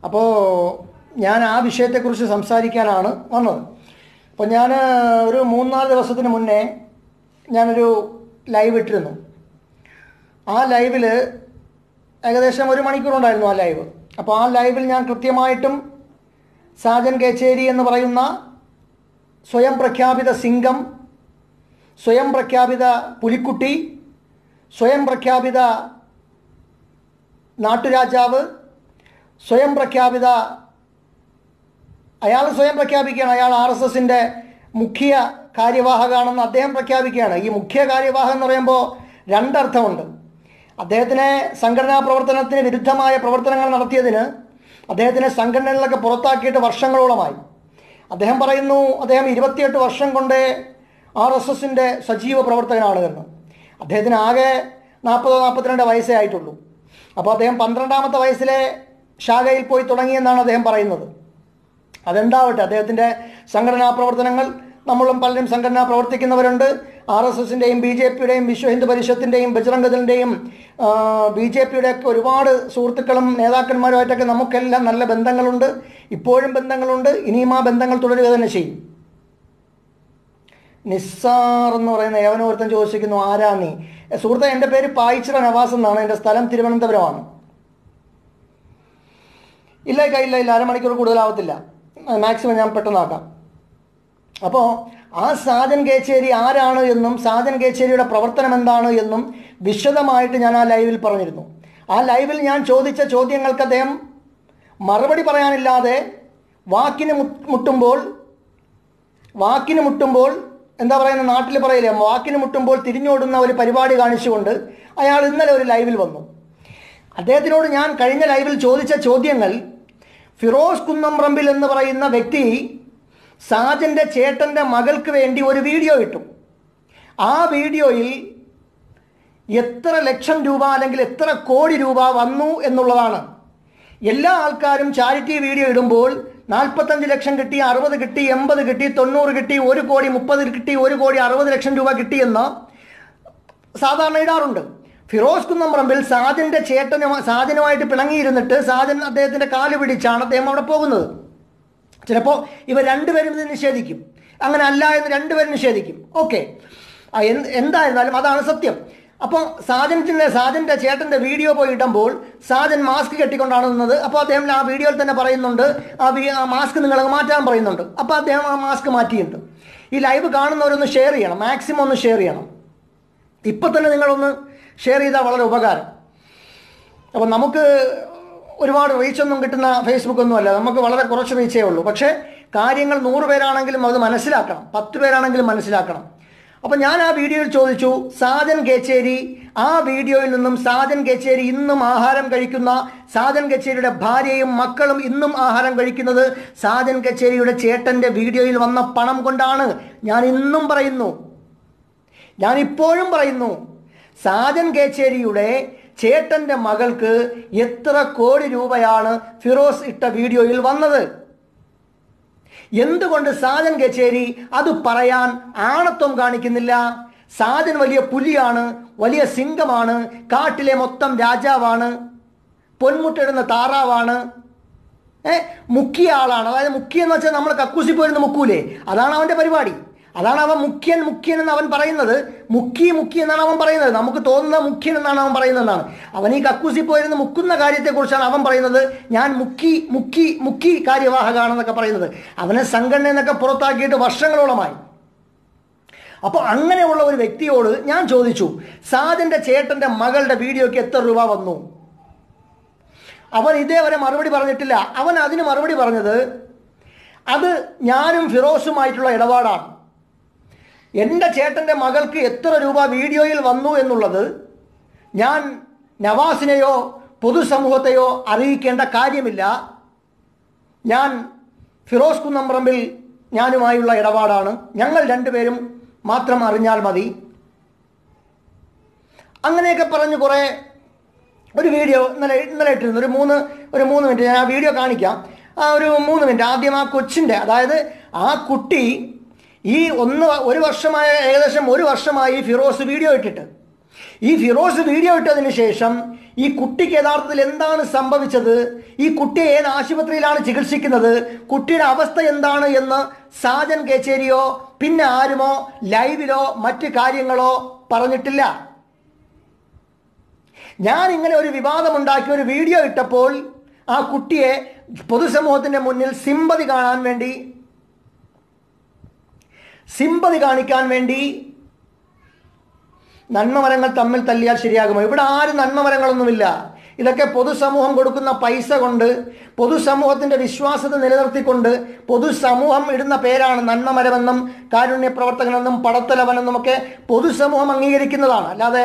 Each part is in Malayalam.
അപ്പോൾ ഞാൻ ആ വിഷയത്തെക്കുറിച്ച് സംസാരിക്കാനാണ് വന്നത് അപ്പോൾ ഞാൻ ഒരു മൂന്നാല് ദിവസത്തിന് മുന്നേ ഞാനൊരു ലൈവ് ഇട്ടിരുന്നു ആ ലൈവിൽ ഏകദേശം ഒരു മണിക്കൂറുണ്ടായിരുന്നു ആ ലൈവ് അപ്പോൾ ആ ലൈവിൽ ഞാൻ കൃത്യമായിട്ടും സാജൻ കേച്ചേരി എന്ന് പറയുന്ന സ്വയം പ്രഖ്യാപിത സിംഗം സ്വയം പ്രഖ്യാപിത പുലിക്കുട്ടി സ്വയം പ്രഖ്യാപിത നാട്ടുരാജാവ് സ്വയം പ്രഖ്യാപിത അയാൾ സ്വയം പ്രഖ്യാപിക്കുകയാണ് അയാൾ ആർ എസ് എസിൻ്റെ മുഖ്യ കാര്യവാഹകാണെന്ന് അദ്ദേഹം പ്രഖ്യാപിക്കുകയാണ് ഈ മുഖ്യ കാര്യവാഹകം എന്ന് പറയുമ്പോൾ രണ്ടർത്ഥമുണ്ട് അദ്ദേഹത്തിനെ സംഘടനാ പ്രവർത്തനത്തിന് വിരുദ്ധമായ പ്രവർത്തനങ്ങൾ നടത്തിയതിന് അദ്ദേഹത്തിനെ സംഘടനകളിലൊക്കെ പുറത്താക്കിയിട്ട് വർഷങ്ങളോളമായി അദ്ദേഹം പറയുന്നു അദ്ദേഹം ഇരുപത്തിയെട്ട് വർഷം കൊണ്ട് ആർ എസ് എസിൻ്റെ സജീവ പ്രവർത്തകനാണ് എന്ന് അദ്ദേഹത്തിന് ആകെ നാൽപ്പതോ നാൽപ്പത്തിരണ്ട് വയസ്സേ ആയിട്ടുള്ളൂ അപ്പോൾ അദ്ദേഹം പന്ത്രണ്ടാമത്തെ വയസ്സിലെ ശാഖയിൽ പോയി തുടങ്ങിയെന്നാണ് അദ്ദേഹം പറയുന്നത് അതെന്താവട്ടെ അദ്ദേഹത്തിൻ്റെ സംഘടനാ പ്രവർത്തനങ്ങൾ നമ്മളും പലരും സംഘടന പ്രവർത്തിക്കുന്നവരുണ്ട് ആർ എസ് എസിൻ്റെയും ബി ജെ പിയുടെയും വിശ്വ ഹിന്ദു പരിഷത്തിൻ്റെയും ബജറംഗദളിൻ്റെയും ബി ജെ പിയുടെ ഒക്കെ ഒരുപാട് സുഹൃത്തുക്കളും നേതാക്കന്മാരുമായിട്ടൊക്കെ നമുക്കെല്ലാം നല്ല ബന്ധങ്ങളുണ്ട് ഇപ്പോഴും ബന്ധങ്ങളുണ്ട് ഇനിയും ആ ബന്ധങ്ങൾ തുടരുക തന്നെ ചെയ്യും നിസ്സാർ എന്ന് പറയുന്ന ഏവനോരുത്തൻ ചോദിച്ചിരിക്കുന്നു ആരാ നീ സുഹൃത്തെ എൻ്റെ പേര് പായിച്ചിറ നവാസ് എന്നാണ് എൻ്റെ സ്ഥലം തിരുവനന്തപുരമാണ് ഇല്ല ഇല്ല ഇല്ല ഇല്ല അരമണിക്കൂർ കൂടുതലാവത്തില്ല മാക്സിമം ഞാൻ പെട്ടെന്നാക്കാം അപ്പോൾ ആ സാജൻ കേച്ചേരി ആരാണ് എന്നും സാജൻ കേച്ചേരിയുടെ പ്രവർത്തനം എന്താണ് എന്നും വിശദമായിട്ട് ഞാൻ ആ ലൈവിൽ പറഞ്ഞിരുന്നു ആ ലൈവിൽ ഞാൻ ചോദിച്ച ചോദ്യങ്ങൾക്ക് അദ്ദേഹം മറുപടി പറയാനില്ലാതെ വാക്കിന് മു- മുട്ടുമ്പോൾ വാക്കിന് മുട്ടുമ്പോൾ എന്താ പറയുന്ന നാട്ടിൽ പറയില്ലേ വാക്കിന് മുട്ടുമ്പോൾ തിരിഞ്ഞോടുന്ന ഒരു പരിപാടി കാണിച്ചുകൊണ്ട് അയാൾ ഇന്നലെ ഒരു ലൈവിൽ വന്നു അദ്ദേഹത്തിനോട് ഞാൻ കഴിഞ്ഞ ലൈവിൽ ചോദിച്ച ചോദ്യങ്ങൾ ഫിറോസ് കുന്നംറമ്പിൽ എന്ന് പറയുന്ന വ്യക്തി സാജൻ്റെ ചേട്ടൻ്റെ മകൾക്ക് വേണ്ടി ഒരു വീഡിയോ ഇട്ടു ആ വീഡിയോയിൽ എത്ര ലക്ഷം രൂപ അല്ലെങ്കിൽ എത്ര കോടി രൂപ വന്നു എന്നുള്ളതാണ് എല്ലാ ആൾക്കാരും ചാരിറ്റി വീഡിയോ ഇടുമ്പോൾ നാൽപ്പത്തഞ്ച് ലക്ഷം കിട്ടി അറുപത് കിട്ടി എൺപത് കിട്ടി തൊണ്ണൂറ് കിട്ടി ഒരു കോടി മുപ്പത് കിട്ടി ഒരു കോടി അറുപത് ലക്ഷം രൂപ കിട്ടിയെന്ന് സാധാരണ ഇടാറുണ്ട് ഫിറോസ് കുന്നംപറമ്പിൽ സാജന്റെ ചേട്ടന് സാജനുമായിട്ട് പിണങ്ങിയിരുന്നിട്ട് സാജൻ അദ്ദേഹത്തിന്റെ കാല് പിടിച്ചാണ് അദ്ദേഹം അവിടെ പോകുന്നത് ചിലപ്പോൾ ഇവർ രണ്ടുപേരും ഇത് നിഷേധിക്കും അങ്ങനെ അല്ല എന്ന് രണ്ടുപേരും നിഷേധിക്കും ഓക്കെ എന്തായിരുന്നാലും അതാണ് സത്യം അപ്പോൾ സാജനത്തിൻ്റെ സാജൻ്റെ ചേട്ടൻ്റെ വീഡിയോ പോയി ഇടുമ്പോൾ സാജൻ മാസ്ക് കെട്ടിക്കൊണ്ടാണ് നിന്നത് അപ്പോൾ അദ്ദേഹം ആ വീഡിയോയിൽ തന്നെ പറയുന്നുണ്ട് ആ വി- ആ മാസ്ക് നിങ്ങൾ മാറ്റാൻ പറയുന്നുണ്ട് അപ്പോൾ അദ്ദേഹം ആ മാസ്ക് മാറ്റിയിട്ടുണ്ട് ഈ ലൈവ് കാണുന്നവരൊന്ന് ഷെയർ ചെയ്യണം മാക്സിമം ഒന്ന് ഷെയർ ചെയ്യണം ഇപ്പം തന്നെ നിങ്ങളൊന്ന് ഷെയർ ചെയ്താൽ വളരെ ഉപകാരം അപ്പം നമുക്ക് ഒരുപാട് റീച്ചൊന്നും കിട്ടുന്ന ഫേസ്ബുക്ക് ഒന്നുമല്ല നമുക്ക് വളരെ കുറച്ച് റീച്ചേ ഉള്ളൂ പക്ഷേ കാര്യങ്ങൾ നൂറ് പേരാണെങ്കിലും അത് മനസ്സിലാക്കണം പത്ത് പേരാണെങ്കിലും മനസ്സിലാക്കണം അപ്പം ഞാൻ ആ വീഡിയോയിൽ ചോദിച്ചു സാജൻ കേച്ചേരി ആ വീഡിയോയിൽ നിന്നും സാജൻ കേച്ചേരി ഇന്നും ആഹാരം കഴിക്കുന്ന സാജൻ കച്ചേരിയുടെ ഭാര്യയും മക്കളും ഇന്നും ആഹാരം കഴിക്കുന്നത് സാജൻ കച്ചേരിയുടെ ചേട്ടൻ്റെ വീഡിയോയിൽ വന്ന പണം കൊണ്ടാണ് ഞാൻ ഇന്നും പറയുന്നു ഞാൻ ഇപ്പോഴും പറയുന്നു സാജൻ കേച്ചേരിയുടെ ചേട്ടന്റെ മകൾക്ക് എത്ര കോടി രൂപയാണ് ഫിറോസ് ഇട്ട വീഡിയോയിൽ വന്നത് എന്തുകൊണ്ട് സാജൻ കച്ചേരി അത് പറയാൻ ആണത്വം കാണിക്കുന്നില്ല സാജൻ വലിയ പുലിയാണ് വലിയ സിംഹമാണ് കാട്ടിലെ മൊത്തം രാജാവാണ് പൊന്മുട്ടയിടുന്ന താറാവാണ് ഏ മുക്കിയ ആളാണ് അതായത് മുക്കിയ എന്ന് വെച്ചാൽ നമ്മൾ കക്കൂസി പോയിരുന്ന് മുക്കൂലേ അതാണ് അവൻ്റെ പരിപാടി അതാണ് അവൻ മുഖ്യൻ മുഖ്യൻ എന്ന് അവൻ പറയുന്നത് മുക്കി മുക്കി എന്നാണ് അവൻ പറയുന്നത് നമുക്ക് തോന്നുന്ന മുഖ്യൻ എന്നാണ് അവൻ പറയുന്നതെന്നാണ് അവൻ ഈ കക്കൂസി പോയിരുന്ന് മുക്കുന്ന കാര്യത്തെക്കുറിച്ചാണ് അവൻ പറയുന്നത് ഞാൻ മുക്കി മുക്കി മുക്കി കാര്യവാഹകാണെന്നൊക്കെ പറയുന്നത് അവനെ സംഘടന എന്നൊക്കെ പുറത്താക്കിയിട്ട് വർഷങ്ങളോളമായി അപ്പോൾ അങ്ങനെയുള്ള ഒരു വ്യക്തിയോട് ഞാൻ ചോദിച്ചു സാജന്റെ ചേട്ടന്റെ മകളുടെ വീഡിയോയ്ക്ക് എത്ര രൂപ വന്നു അവൻ ഇതേവരെ മറുപടി പറഞ്ഞിട്ടില്ല അവൻ അതിന് മറുപടി പറഞ്ഞത് അത് ഞാനും ഫിറോസുമായിട്ടുള്ള ഇടപാടാണ് എൻ്റെ ചേട്ടൻ്റെ മകൾക്ക് എത്ര രൂപ വീഡിയോയിൽ വന്നു എന്നുള്ളത് ഞാൻ നവാസിനെയോ പൊതുസമൂഹത്തെയോ അറിയിക്കേണ്ട കാര്യമില്ല ഞാൻ ഫിറോസ് കുന്നമ്പ്രമ്പിൽ ഞാനുമായുള്ള ഇടപാടാണ് ഞങ്ങൾ രണ്ടുപേരും മാത്രം അറിഞ്ഞാൽ മതി അങ്ങനെയൊക്കെ പറഞ്ഞ് കുറേ ഒരു വീഡിയോ ഇന്നലെ ഇന്നലെ ഇട്ടിരുന്നു ഒരു മൂന്ന് ഒരു മൂന്ന് മിനിറ്റ് ഞാൻ ആ വീഡിയോ കാണിക്കാം ആ ഒരു മൂന്ന് മിനിറ്റ് ആദ്യം ആ കൊച്ചിൻ്റെ അതായത് ആ കുട്ടി ഈ ഒന്ന് ഒരു വർഷമായ ഏകദേശം ഒരു വർഷമായി ഫിറോസ് വീഡിയോ ഇട്ടിട്ട് ഈ ഫിറോസ് വീഡിയോ ഇട്ടതിന് ശേഷം ഈ കുട്ടിക്ക് യഥാർത്ഥത്തിൽ എന്താണ് സംഭവിച്ചത് ഈ കുട്ടിയെ ഏത് ആശുപത്രിയിലാണ് ചികിത്സിക്കുന്നത് കുട്ടിയുടെ അവസ്ഥ എന്താണ് എന്ന് സാജൻ കേച്ചേരിയോ പിന്നെ ആരുമോ ലൈവിലോ മറ്റു കാര്യങ്ങളോ പറഞ്ഞിട്ടില്ല ഞാൻ ഇങ്ങനെ ഒരു വിവാദമുണ്ടാക്കി ഒരു വീഡിയോ ഇട്ടപ്പോൾ ആ കുട്ടിയെ പൊതുസമൂഹത്തിന്റെ മുന്നിൽ സിമ്പതി കാണാൻ വേണ്ടി സിമ്പതി കാണിക്കാൻ വേണ്ടി നന്മമരങ്ങൾ തമ്മിൽ തല്ലിയാൽ ശരിയാകുമോ ഇവിടെ ആരും നന്മമരങ്ങളൊന്നുമില്ല ഇതൊക്കെ പൊതുസമൂഹം കൊടുക്കുന്ന പൈസ കൊണ്ട് പൊതുസമൂഹത്തിന്റെ വിശ്വാസത നിലനിർത്തിക്കൊണ്ട് പൊതുസമൂഹം ഇടുന്ന പേരാണ് നന്മമരമെന്നും കാരുണ്യ പ്രവർത്തകനെന്നും പടത്തലവനെന്നും ഒക്കെ പൊതുസമൂഹം അംഗീകരിക്കുന്നതാണ് അല്ലാതെ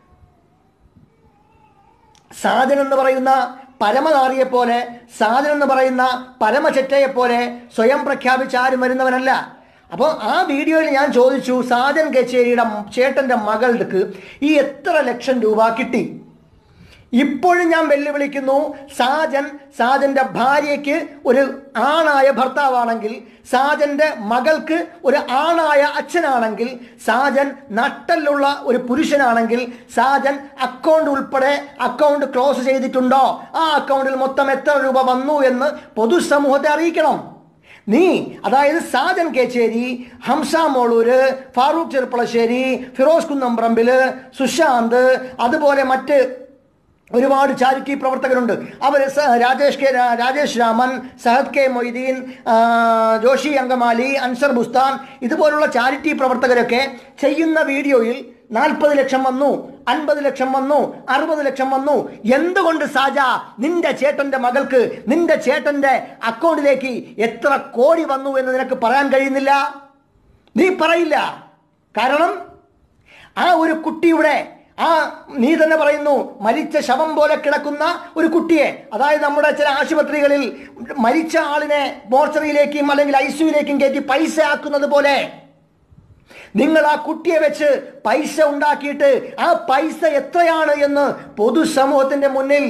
സാധൻ എന്ന് പറയുന്ന പരമനാറിയെ പോലെ സാധൻ എന്ന് പറയുന്ന പരമചെറ്റയെ പോലെ സ്വയം പ്രഖ്യാപിച്ച് ആരും വരുന്നവനല്ല അപ്പോൾ ആ വീഡിയോയിൽ ഞാൻ ചോദിച്ചു സാജൻ കച്ചേരിയുടെ ചേട്ടൻ്റെ മകൾക്ക് ഈ എത്ര ലക്ഷം രൂപ കിട്ടി ഇപ്പോഴും ഞാൻ വെല്ലുവിളിക്കുന്നു സാജൻ സാജന്റെ ഭാര്യയ്ക്ക് ഒരു ആണായ ഭർത്താവാണെങ്കിൽ സാജന്റെ മകൾക്ക് ഒരു ആണായ അച്ഛനാണെങ്കിൽ സാജൻ നട്ടലുള്ള ഒരു പുരുഷനാണെങ്കിൽ സാജൻ അക്കൗണ്ട് ഉൾപ്പെടെ അക്കൗണ്ട് ക്ലോസ് ചെയ്തിട്ടുണ്ടോ ആ അക്കൗണ്ടിൽ മൊത്തം എത്ര രൂപ വന്നു എന്ന് പൊതുസമൂഹത്തെ അറിയിക്കണം നീ അതായത് സാജൻ കേച്ചേരി ഹംസ മോളൂര് ഫാറൂഖ് ചെറുപ്പളശ്ശേരി ഫിറോസ് കുന്നംപറമ്പിൽ സുശാന്ത് അതുപോലെ മറ്റ് ഒരുപാട് ചാരിറ്റി പ്രവർത്തകരുണ്ട് അവർ രാജേഷ് കെ രാ- രാജേഷ് രാമൻ സഹദ് കെ മൊയ്തീൻ ആ, ജോഷി അങ്കമാലി അൻസർ ബുസ്താൻ ഇതുപോലുള്ള ചാരിറ്റി പ്രവർത്തകരൊക്കെ ചെയ്യുന്ന വീഡിയോയിൽ നാൽപ്പത് ലക്ഷം വന്നു അൻപത് ലക്ഷം വന്നു അറുപത് ലക്ഷം വന്നു എന്തുകൊണ്ട് സാജ നിന്റെ ചേട്ടന്റെ മകൾക്ക് നിന്റെ ചേട്ടന്റെ അക്കൗണ്ടിലേക്ക് എത്ര കോടി വന്നു എന്ന് നിനക്ക് പറയാൻ കഴിയുന്നില്ല നീ പറയില്ല കാരണം ആ ഒരു കുട്ടിയുടെ ആ നീ തന്നെ പറയുന്നു മരിച്ച ശവം പോലെ കിടക്കുന്ന ഒരു കുട്ടിയെ അതായത് നമ്മുടെ ചില ആശുപത്രികളിൽ മരിച്ച ആളിനെ മോർച്ചറിയിലേക്കും അല്ലെങ്കിൽ ഐ സിയുലേക്കും കയറ്റി പൈസ ആക്കുന്നത് പോലെ നിങ്ങൾ ആ കുട്ടിയെ വെച്ച് പൈസ ഉണ്ടാക്കിയിട്ട് ആ പൈസ എത്രയാണ് എന്ന് പൊതുസമൂഹത്തിന്റെ മുന്നിൽ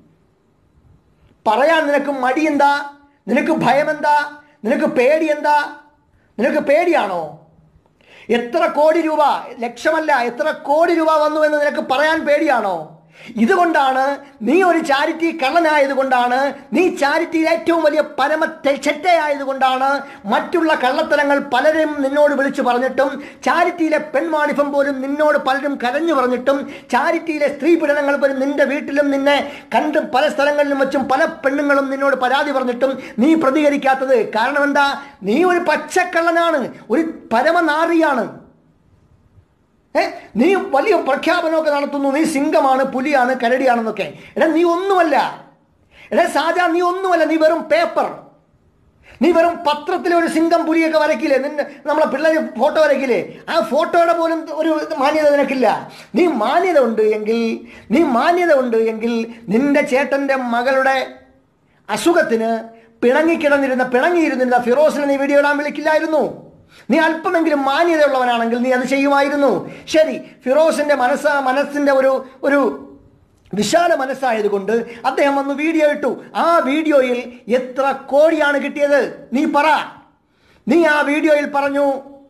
പറയാൻ നിനക്ക് മടിയെന്താ നിനക്ക് ഭയമെന്താ നിനക്ക് പേടി എന്താ നിനക്ക് പേടിയാണോ എത്ര കോടി രൂപ ലക്ഷമല്ല എത്ര കോടി രൂപ വന്നു എന്ന് നിനക്ക് പറയാൻ പേടിയാണോ ഇതുകൊണ്ടാണ് നീ ഒരു ചാരിറ്റി കള്ളനായതുകൊണ്ടാണ് നീ ചാരിറ്റിയിൽ ഏറ്റവും വലിയ പരമ ചെറ്റയായതുകൊണ്ടാണ് മറ്റുള്ള കള്ളത്തരങ്ങൾ പലരും നിന്നോട് വിളിച്ചു പറഞ്ഞിട്ടും ചാരിറ്റിയിലെ പെൺമാണിഫം പോലും നിന്നോട് പലരും കരഞ്ഞു പറഞ്ഞിട്ടും ചാരിറ്റിയിലെ സ്ത്രീ പീഡനങ്ങൾ പോലും നിന്റെ വീട്ടിലും നിന്നെ കണ്ടും പല സ്ഥലങ്ങളിലും വെച്ചും പല പെണ്ണുങ്ങളും നിന്നോട് പരാതി പറഞ്ഞിട്ടും നീ പ്രതികരിക്കാത്തത് കാരണം എന്താ നീ ഒരു പച്ചക്കള്ളനാണ് ഒരു പരമനാറിയാണ് ഏ നീ വലിയ പ്രഖ്യാപനമൊക്കെ നടത്തുന്നു നീ സിംഗമാണ് പുലിയാണ് കരടിയാണെന്നൊക്കെ എടാ നീ ഒന്നുമല്ല എടാ സാജ നീ ഒന്നുമല്ല നീ വെറും പേപ്പർ നീ വെറും പത്രത്തിലെ ഒരു സിംഗം പുലിയൊക്കെ വരയ്ക്കില്ലേ നിന്നെ നമ്മളെ പിള്ളേർ ഫോട്ടോ വരയ്ക്കില്ലേ ആ ഫോട്ടോയുടെ പോലും ഒരു മാന്യത നിനക്കില്ല നീ മാന്യത ഉണ്ട് എങ്കിൽ നീ മാന്യത ഉണ്ട് എങ്കിൽ നിന്റെ ചേട്ടൻ്റെ മകളുടെ അസുഖത്തിന് പിണങ്ങിക്കിടന്നിരുന്ന പിണങ്ങിയിരുന്നിരുന്ന ഫിറോസിനെ നീ വീഡിയോ ഇടാൻ വിളിക്കില്ലായിരുന്നു നീ അല്പമെങ്കിലും മാന്യതയുള്ളവനാണെങ്കിൽ നീ അത് ചെയ്യുമായിരുന്നു ശരി ഫിറോസിന്റെ മനസ്സ് മനസ്സിന്റെ ഒരു ഒരു വിശാല മനസ്സായതുകൊണ്ട് അദ്ദേഹം വന്ന് വീഡിയോ ഇട്ടു ആ വീഡിയോയിൽ എത്ര കോടിയാണ് കിട്ടിയത് നീ പറ നീ ആ വീഡിയോയിൽ പറഞ്ഞു